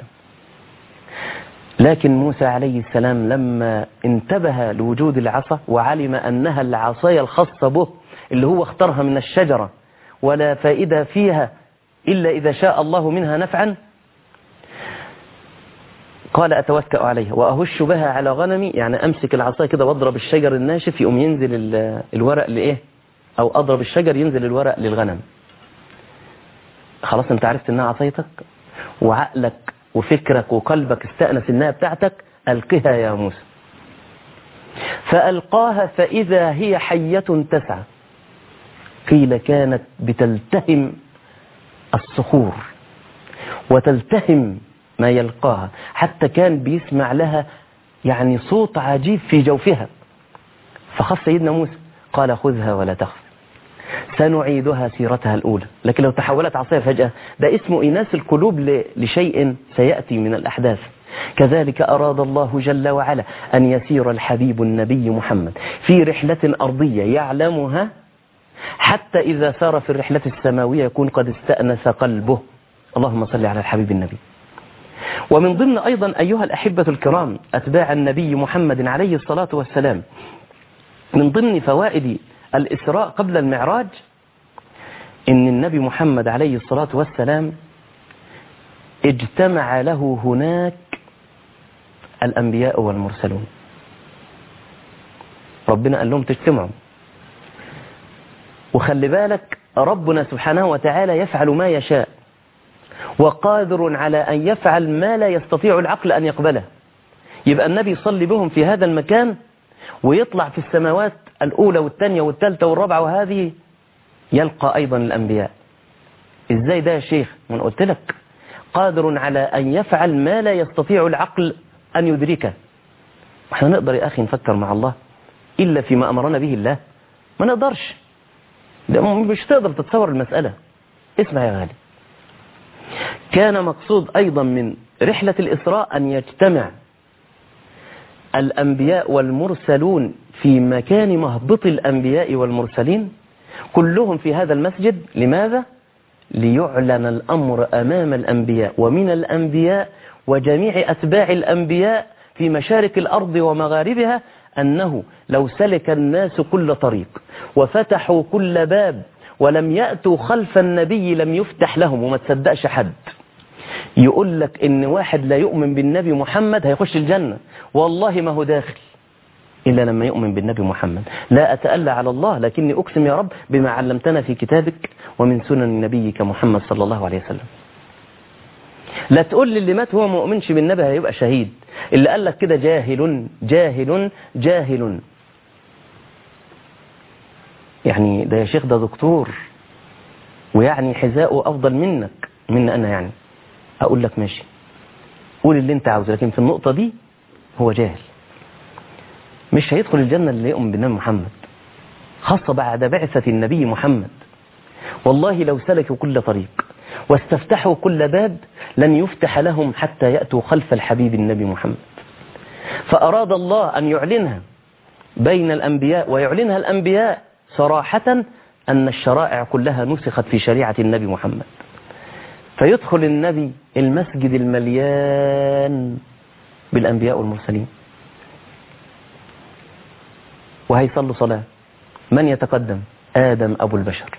Speaker 2: لكن موسى عليه السلام لما انتبه لوجود العصا وعلم أنها العصاية الخاصة به اللي هو اختارها من الشجرة ولا فائدة فيها إلا إذا شاء الله منها نفعا قال أتوكأ عليها وأهش بها على غنمي يعني أمسك العصاية كده واضرب الشجر الناشف يقوم ينزل ال- الورق لإيه أو أضرب الشجر ينزل الورق للغنم خلاص أنت عرفت إنها عصايتك وعقلك وفكرك وقلبك استأنس إنها بتاعتك ألقها يا موسى فألقاها فإذا هي حية تسعى قيل كانت بتلتهم الصخور وتلتهم ما يلقاها حتى كان بيسمع لها يعني صوت عجيب في جوفها فخاف سيدنا موسى قال خذها ولا تخف سنعيدها سيرتها الأولى لكن لو تحولت عصاية فجأة ده اسمه إناس القلوب ل- لشيء سيأتي من الأحداث كذلك أراد الله جل وعلا أن يسير الحبيب النبي محمد في رحلة أرضية يعلمها حتى إذا سار في الرحلة السماوية يكون قد استأنس قلبه اللهم صل على الحبيب النبي ومن ضمن أيضا أيها الأحبة الكرام أتباع النبي محمد عليه الصلاة والسلام من ضمن فوائد الإسراء قبل المعراج إن النبي محمد عليه الصلاة والسلام اجتمع له هناك الأنبياء والمرسلون ربنا قال لهم تجتمعوا وخلي بالك ربنا سبحانه وتعالى يفعل ما يشاء وقادر على أن يفعل ما لا يستطيع العقل أن يقبله يبقى النبي يصلي بهم في هذا المكان ويطلع في السماوات الأولى والثانية والثالثة والرابعة وهذه يلقى أيضا الأنبياء إزاي ده يا شيخ من قلت لك قادر على أن يفعل ما لا يستطيع العقل أن يدركه احنا نقدر يا أخي نفكر مع الله إلا فيما أمرنا به الله ما نقدرش ده مش تقدر تتصور المسألة اسمع يا غالي كان مقصود أيضا من رحلة الإسراء أن يجتمع الأنبياء والمرسلون في مكان مهبط الأنبياء والمرسلين كلهم في هذا المسجد لماذا؟ ليعلن الأمر أمام الأنبياء ومن الأنبياء وجميع أتباع الأنبياء في مشارق الأرض ومغاربها أنه لو سلك الناس كل طريق وفتحوا كل باب ولم يأتوا خلف النبي لم يفتح لهم وما تصدقش حد يقول لك ان واحد لا يؤمن بالنبي محمد هيخش الجنة والله ما هو داخل إلا لما يؤمن بالنبي محمد لا أتألى على الله لكني أقسم يا رب بما علمتنا في كتابك ومن سنن نبيك محمد صلى الله عليه وسلم لا تقول لي اللي مات هو ما مؤمنش بالنبي هيبقى شهيد اللي قال لك كده جاهل جاهل جاهل يعني ده يا شيخ ده دكتور ويعني حذاؤه أفضل منك من أنا يعني أقول لك ماشي قول اللي انت عاوزه لكن في النقطة دي هو جاهل مش هيدخل الجنة اللي يؤمن بالنبي محمد خاصة بعد بعثة النبي محمد والله لو سلكوا كل طريق واستفتحوا كل باب لن يفتح لهم حتى يأتوا خلف الحبيب النبي محمد فأراد الله أن يعلنها بين الأنبياء ويعلنها الأنبياء صراحة أن الشرائع كلها نسخت في شريعة النبي محمد فيدخل النبي المسجد المليان بالأنبياء والمرسلين وهيصلوا صلاة من يتقدم آدم أبو البشر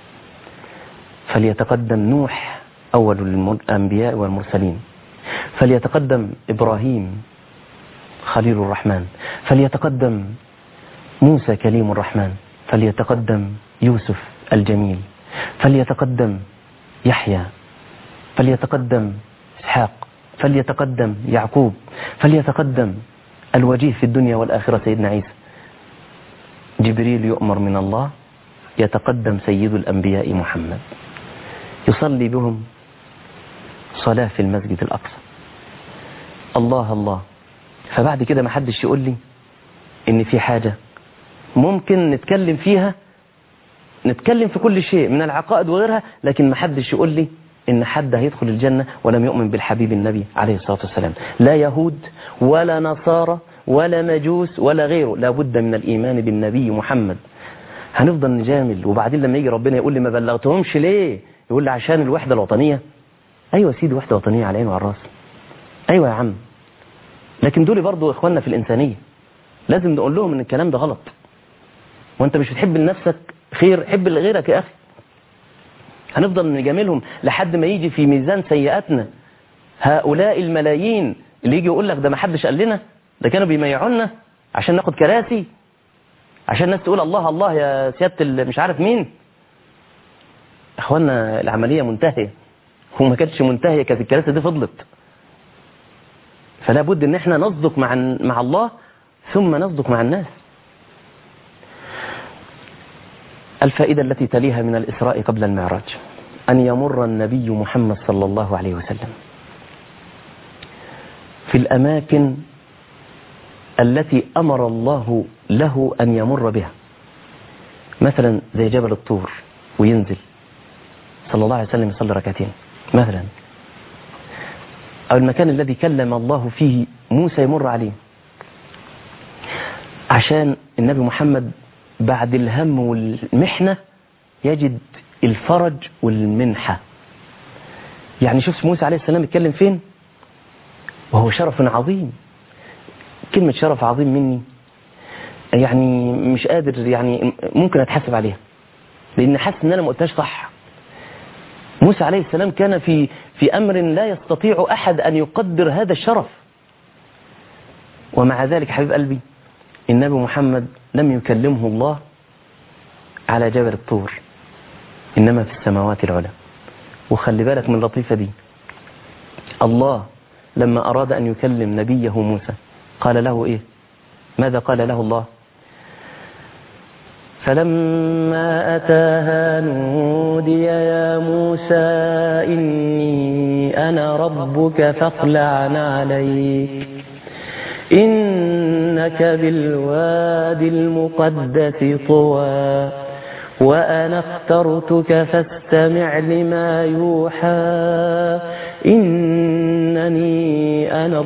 Speaker 2: فليتقدم نوح أول الأنبياء والمرسلين فليتقدم إبراهيم خليل الرحمن فليتقدم موسى كليم الرحمن فليتقدم يوسف الجميل فليتقدم يحيى فليتقدم إسحاق فليتقدم يعقوب فليتقدم الوجيه في الدنيا والآخرة سيدنا عيسى جبريل يؤمر من الله يتقدم سيد الأنبياء محمد يصلي بهم صلاة في المسجد الأقصى الله الله فبعد كده ما حدش يقول لي إن في حاجة ممكن نتكلم فيها نتكلم في كل شيء من العقائد وغيرها لكن ما حدش يقول لي إن حد هيدخل الجنة ولم يؤمن بالحبيب النبي عليه الصلاة والسلام لا يهود ولا نصارى ولا مجوس ولا غيره لابد من الإيمان بالنبي محمد هنفضل نجامل وبعدين لما يجي ربنا يقول لي ما بلغتهمش ليه يقول لي عشان الوحدة الوطنية أيوة سيدي وحدة وطنية على عين وعلى الراس أيوة يا عم لكن دول برضو إخواننا في الإنسانية لازم نقول لهم إن الكلام ده غلط وأنت مش بتحب لنفسك خير حب لغيرك يا أخي هنفضل نجاملهم لحد ما يجي في ميزان سيئاتنا هؤلاء الملايين اللي يجي يقول لك ده ما حدش قال لنا ده كانوا بيميعونا عشان ناخد كراسي عشان الناس تقول الله الله يا سيادة مش عارف مين اخوانا العملية منتهية وما كانتش منتهية كانت الكراسي دي فضلت فلا بد ان احنا نصدق مع مع الله ثم نصدق مع الناس الفائدة التي تليها من الإسراء قبل المعراج أن يمر النبي محمد صلى الله عليه وسلم في الأماكن التي أمر الله له أن يمر بها مثلا زي جبل الطور وينزل صلى الله عليه وسلم يصلي ركعتين مثلا أو المكان الذي كلم الله فيه موسى يمر عليه عشان النبي محمد بعد الهم والمحنة يجد الفرج والمنحة يعني شوف موسى عليه السلام يتكلم فين وهو شرف عظيم كلمة شرف عظيم مني يعني مش قادر يعني ممكن اتحاسب عليها لان حاسس ان انا ما قلتهاش صح موسى عليه السلام كان في في امر لا يستطيع احد ان يقدر هذا الشرف ومع ذلك حبيب قلبي النبي محمد لم يكلمه الله على جبل الطور انما في السماوات العلى وخلي بالك من اللطيفه دي الله لما اراد ان يكلم نبيه موسى قال له ايه ماذا قال له الله فلما أتاها نودي يا موسى إني أنا ربك فاخلع عليك إنك بالواد المقدس طوى وأنا اخترتك فاستمع لما يوحى إنني أنا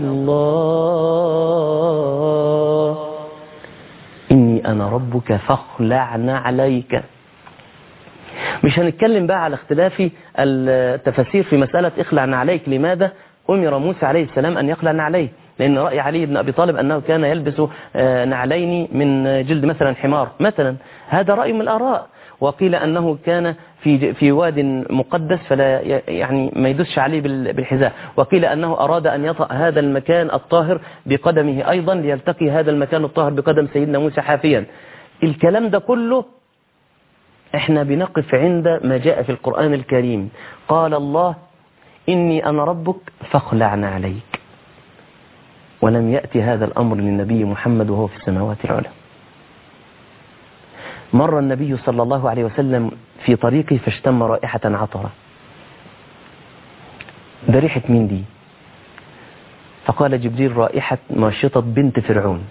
Speaker 2: الله إني أنا ربك فاخلعنا عليك مش هنتكلم بقى على اختلاف التفاسير في مسألة اخلعنا عليك لماذا أمر موسى عليه السلام أن يخلعنا عليه لأن رأي علي بن أبي طالب أنه كان يلبس نعلين من جلد مثلا حمار مثلا هذا رأي من الآراء وقيل أنه كان في في واد مقدس فلا يعني ما يدسش عليه بالحذاء وقيل أنه أراد أن يطأ هذا المكان الطاهر بقدمه أيضا ليلتقي هذا المكان الطاهر بقدم سيدنا موسى حافيا الكلام ده كله احنا بنقف عند ما جاء في القرآن الكريم قال الله إني أنا ربك فاخلعنا عليك ولم يأتي هذا الأمر للنبي محمد وهو في السماوات العلى مر النبي صلى الله عليه وسلم في طريقه فاشتم رائحة عطرة ده ريحة مين دي فقال جبريل رائحة ماشطة بنت فرعون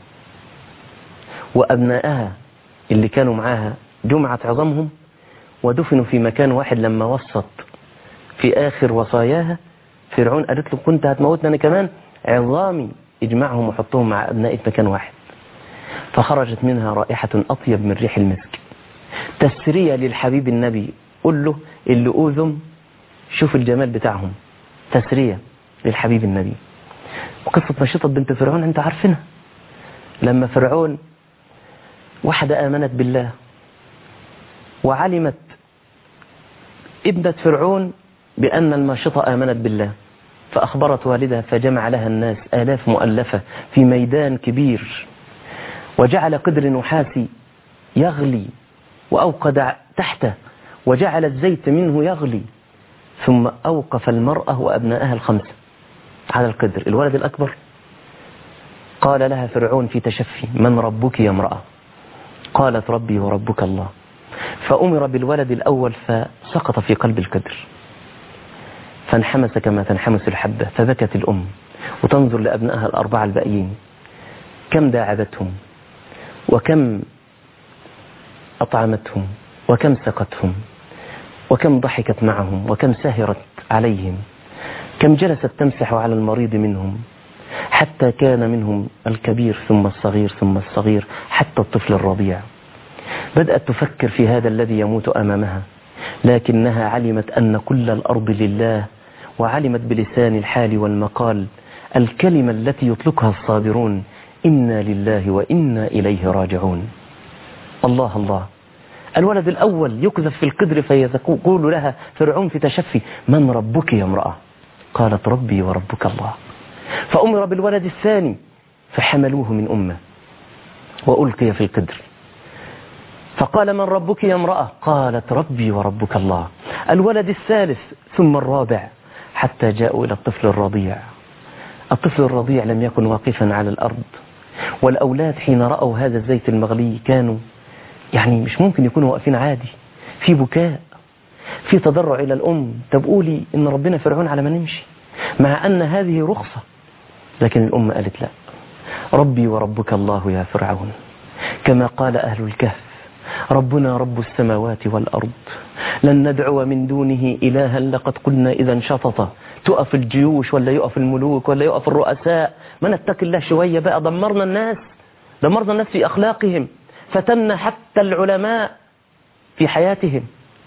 Speaker 2: وأبنائها اللي كانوا معاها جمعت عظامهم ودفنوا في مكان واحد لما وسط في آخر وصاياها فرعون قالت له كنت هتموتنا أنا كمان عظامي اجمعهم وحطهم مع أبنائي في مكان واحد فخرجت منها رائحة أطيب من ريح المسك تسرية للحبيب النبي قل له اللي أوذم شوف الجمال بتاعهم تسرية للحبيب النبي وقصة نشيطة بنت فرعون انت عارفينها لما فرعون واحدة آمنت بالله وعلمت ابنة فرعون بأن الماشطة آمنت بالله فأخبرت والدها فجمع لها الناس آلاف مؤلفة في ميدان كبير وجعل قدر نحاسي يغلي وأوقد تحته وجعل الزيت منه يغلي ثم أوقف المرأة وأبنائها الخمسة على القدر الولد الأكبر قال لها فرعون في تشفي من ربك يا امرأة قالت ربي وربك الله فأمر بالولد الأول فسقط في قلب القدر فانحمس كما تنحمس الحبة فبكت الأم وتنظر لأبنائها الأربعة الباقيين كم داعبتهم وكم أطعمتهم وكم سقتهم وكم ضحكت معهم وكم سهرت عليهم كم جلست تمسح على المريض منهم حتى كان منهم الكبير ثم الصغير ثم الصغير حتى الطفل الرضيع بدأت تفكر في هذا الذي يموت أمامها لكنها علمت أن كل الأرض لله وعلمت بلسان الحال والمقال الكلمة التي يطلقها الصابرون إنا لله وإنا إليه راجعون الله الله الولد الأول يكذف في القدر فيقول لها فرعون في تشفي من ربك يا امرأة قالت ربي وربك الله فأمر بالولد الثاني فحملوه من أمه وألقي في القدر فقال من ربك يا امرأة قالت ربي وربك الله الولد الثالث ثم الرابع حتى جاءوا إلى الطفل الرضيع الطفل الرضيع لم يكن واقفا على الأرض والأولاد حين رأوا هذا الزيت المغلي كانوا يعني مش ممكن يكونوا واقفين عادي في بكاء في تضرع إلى الأم طب قولي إن ربنا فرعون على ما نمشي مع أن هذه رخصة لكن الأم قالت لا ربي وربك الله يا فرعون كما قال أهل الكهف ربنا رب السماوات والأرض لن ندعو من دونه إلها لقد قلنا إذا شطط تقف الجيوش ولا يقف الملوك ولا يقف الرؤساء ما نتقي الله شوية بقى دمرنا الناس دمرنا الناس في أخلاقهم فتنا حتى العلماء في حياتهم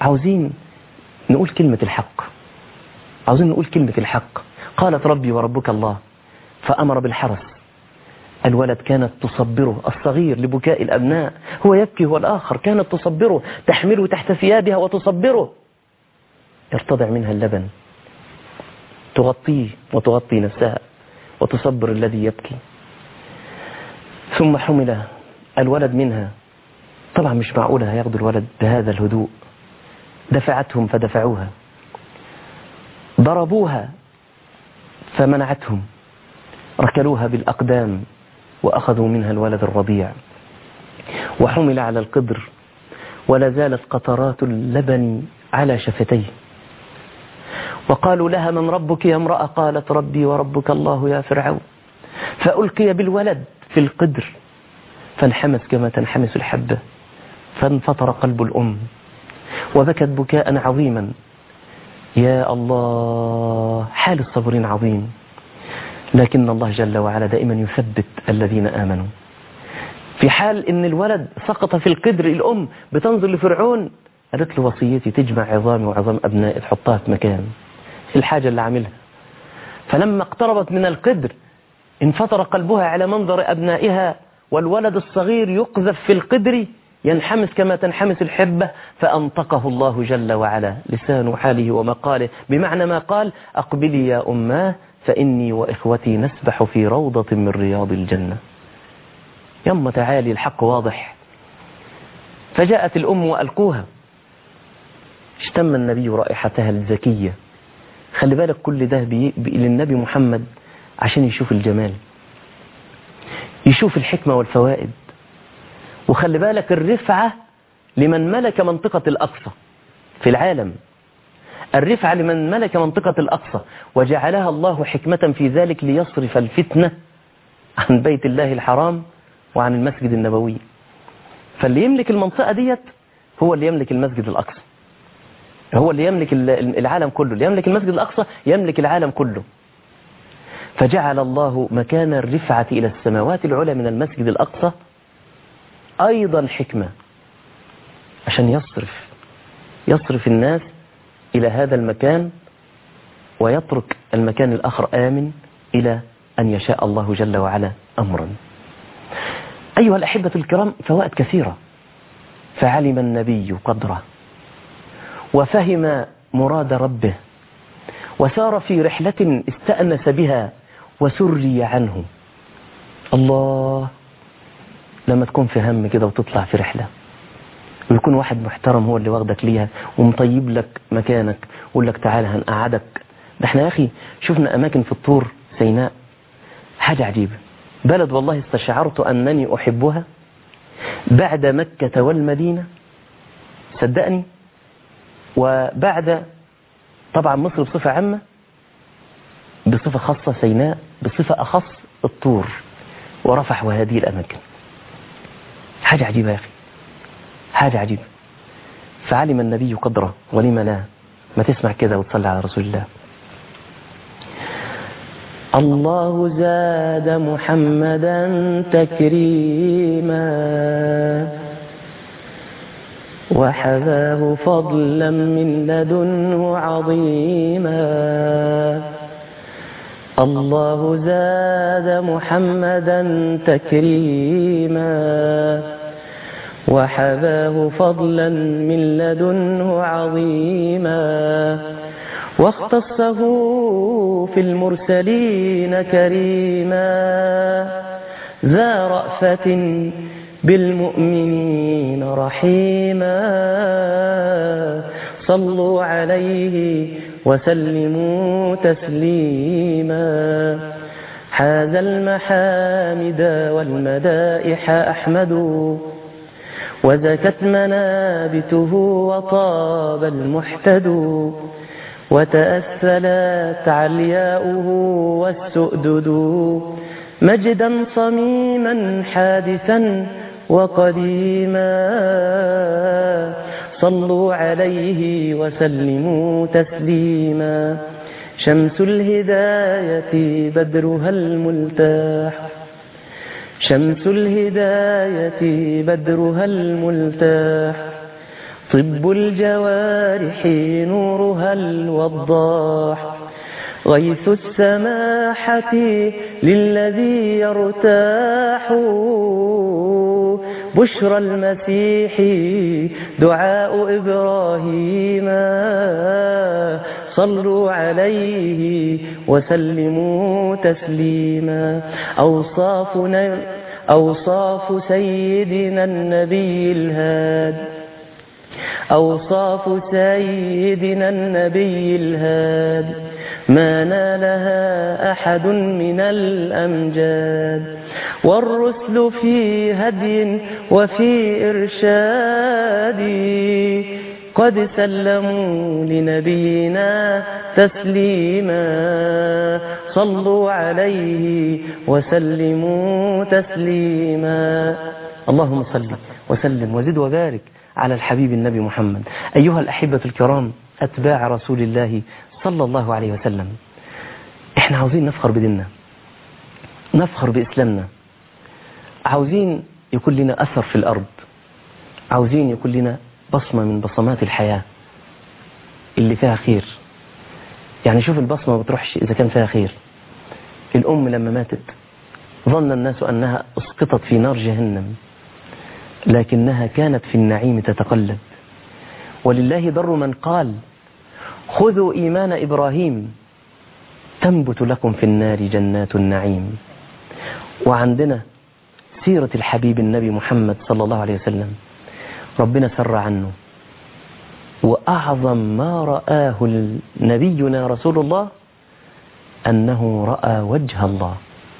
Speaker 2: عاوزين نقول كلمة الحق عاوزين نقول كلمة الحق قالت ربي وربك الله فأمر بالحرس الولد كانت تصبره الصغير لبكاء الأبناء هو يبكي هو الآخر كانت تصبره تحمله تحت ثيابها وتصبره يرتضع منها اللبن تغطيه وتغطي نفسها وتصبر الذي يبكي ثم حمل الولد منها طبعا مش معقولة هياخدوا الولد بهذا الهدوء دفعتهم فدفعوها ضربوها فمنعتهم ركلوها بالأقدام وأخذوا منها الولد الرضيع وحمل على القدر ولا زالت قطرات اللبن على شفتيه وقالوا لها من ربك يا امرأة قالت ربي وربك الله يا فرعون فألقي بالولد في القدر فانحمس كما تنحمس الحبة فانفطر قلب الأم وبكت بكاء عظيما يا الله حال الصبرين عظيم لكن الله جل وعلا دائما يثبت الذين آمنوا في حال ان الولد سقط في القدر الأم بتنظر لفرعون قالت له وصيتي تجمع عظامي وعظام أبنائي تحطها في مكان الحاجة اللي عاملها فلما اقتربت من القدر انفطر قلبها على منظر أبنائها والولد الصغير يقذف في القدر ينحمس كما تنحمس الحبة فأنطقه الله جل وعلا لسان حاله ومقاله بمعنى ما قال أقبلي يا أماه فإني وإخوتي نسبح في روضة من رياض الجنة يما تعالي الحق واضح فجاءت الأم وألقوها اشتم النبي رائحتها الزكية خلي بالك كل ده بي... بي... للنبي محمد عشان يشوف الجمال يشوف الحكمة والفوائد وخلي بالك الرفعة لمن ملك منطقة الأقصى في العالم الرفعة لمن ملك منطقة الأقصى وجعلها الله حكمة في ذلك ليصرف الفتنة عن بيت الله الحرام وعن المسجد النبوي فاللي يملك المنطقة ديت هو اللي يملك المسجد الأقصى هو اللي يملك العالم كله اللي يملك المسجد الأقصى يملك العالم كله فجعل الله مكان الرفعة إلى السماوات العلى من المسجد الأقصى أيضا حكمة عشان يصرف يصرف الناس إلى هذا المكان ويترك المكان الآخر آمن إلى أن يشاء الله جل وعلا أمرا أيها الأحبة الكرام فوائد كثيرة فعلم النبي قدره وفهم مراد ربه وسار في رحلة استأنس بها وسري عنه الله لما تكون في هم كده وتطلع في رحلة ويكون واحد محترم هو اللي واخدك ليها ومطيب لك مكانك ويقول لك تعالى هنقعدك ده احنا يا أخي شفنا أماكن في الطور سيناء حاجة عجيبة بلد والله استشعرت أنني أحبها بعد مكة والمدينة صدقني وبعد طبعا مصر بصفة عامة بصفة خاصة سيناء بصفة أخص الطور ورفح وهذه الأماكن حاجة عجيبة يا أخي حاجة عجيبة فعلم النبي قدره ولم لا ما تسمع كده وتصلي على رسول الله الله زاد محمدا تكريما وحذاه فضلا من لدنه عظيما الله زاد محمدا تكريما وحذاه فضلا من لدنه عظيما واختصه في المرسلين كريما ذا رأفة بالمؤمنين رحيما صلوا عليه وسلموا تسليما حاز المحامد والمدائح أحمد وزكت منابته وطاب المحتد وتأثلت علياؤه والسؤدد مجدا صميما حادثا وقديما صلوا عليه وسلموا تسليما شمس الهداية بدرها الملتاح شمس الهداية بدرها الملتاح طب الجوارح نورها الوضاح غيث السماحة للذي يرتاح بشرى المسيح دعاء إبراهيم صلوا عليه وسلموا تسليما أوصافنا أوصاف سيدنا النبي الهاد أوصاف سيدنا النبي الهاد ما نالها أحد من الأمجاد والرسل في هدي وفي إرشاد قد سلموا لنبينا تسليما صلوا عليه وسلموا تسليما اللهم صل وسلم وزد وبارك على الحبيب النبي محمد أيها الأحبة الكرام أتباع رسول الله صلى الله عليه وسلم احنا عاوزين نفخر بديننا نفخر بإسلامنا عاوزين يكون لنا أثر في الأرض عاوزين يكون لنا بصمة من بصمات الحياة اللي فيها خير يعني شوف البصمة ما بتروحش إذا كان فيها خير الأم لما ماتت ظن الناس أنها أسقطت في نار جهنم لكنها كانت في النعيم تتقلب ولله ضر من قال خذوا إيمان إبراهيم تنبت لكم في النار جنات النعيم وعندنا سيرة الحبيب النبي محمد صلى الله عليه وسلم ربنا سر عنه وأعظم ما رآه نبينا رسول الله أنه رأى وجه الله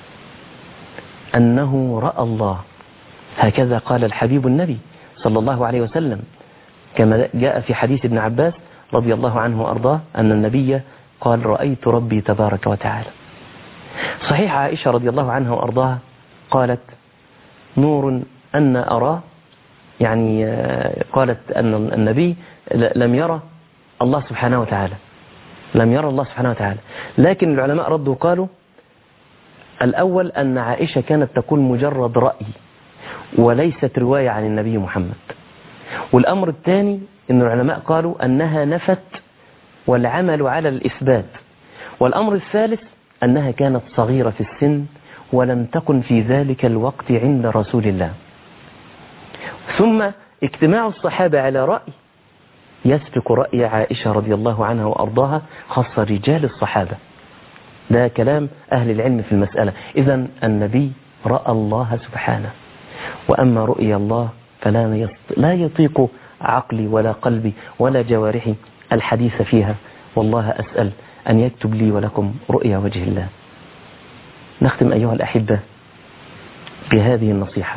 Speaker 2: أنه رأى الله هكذا قال الحبيب النبي صلى الله عليه وسلم كما جاء في حديث ابن عباس رضي الله عنه وأرضاه أن النبي قال رأيت ربي تبارك وتعالى صحيح عائشة رضي الله عنها وأرضاها قالت نور أن أراه يعني قالت أن النبي لم يرى الله سبحانه وتعالى لم يرى الله سبحانه وتعالى لكن العلماء ردوا قالوا الأول أن عائشة كانت تقول مجرد رأي وليست رواية عن النبي محمد والأمر الثاني أن العلماء قالوا أنها نفت والعمل على الإثبات والأمر الثالث أنها كانت صغيرة في السن ولم تكن في ذلك الوقت عند رسول الله ثم اجتماع الصحابة على رأي يسبق رأي عائشة رضي الله عنها وأرضاها خاصة رجال الصحابة ده كلام أهل العلم في المسألة إذا النبي رأى الله سبحانه وأما رؤيا الله فلا لا يطيق عقلي ولا قلبي ولا جوارحي الحديث فيها والله أسأل أن يكتب لي ولكم رؤيا وجه الله نختم أيها الأحبة بهذه النصيحة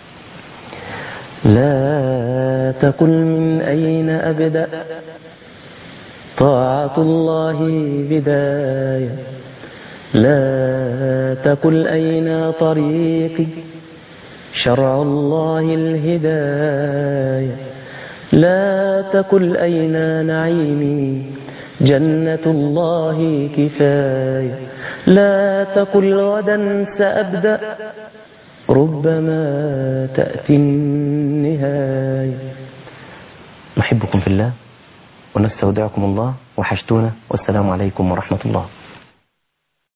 Speaker 2: لا تقل من أين أبدأ طاعة الله بداية لا تقل أين طريقي شرع الله الهداية لا تقل أين نعيمي جنة الله كفاية لا تقل غدا سأبدأ ربما تأتي النهاية نحبكم في الله ونستودعكم الله وحشتونا والسلام عليكم ورحمة الله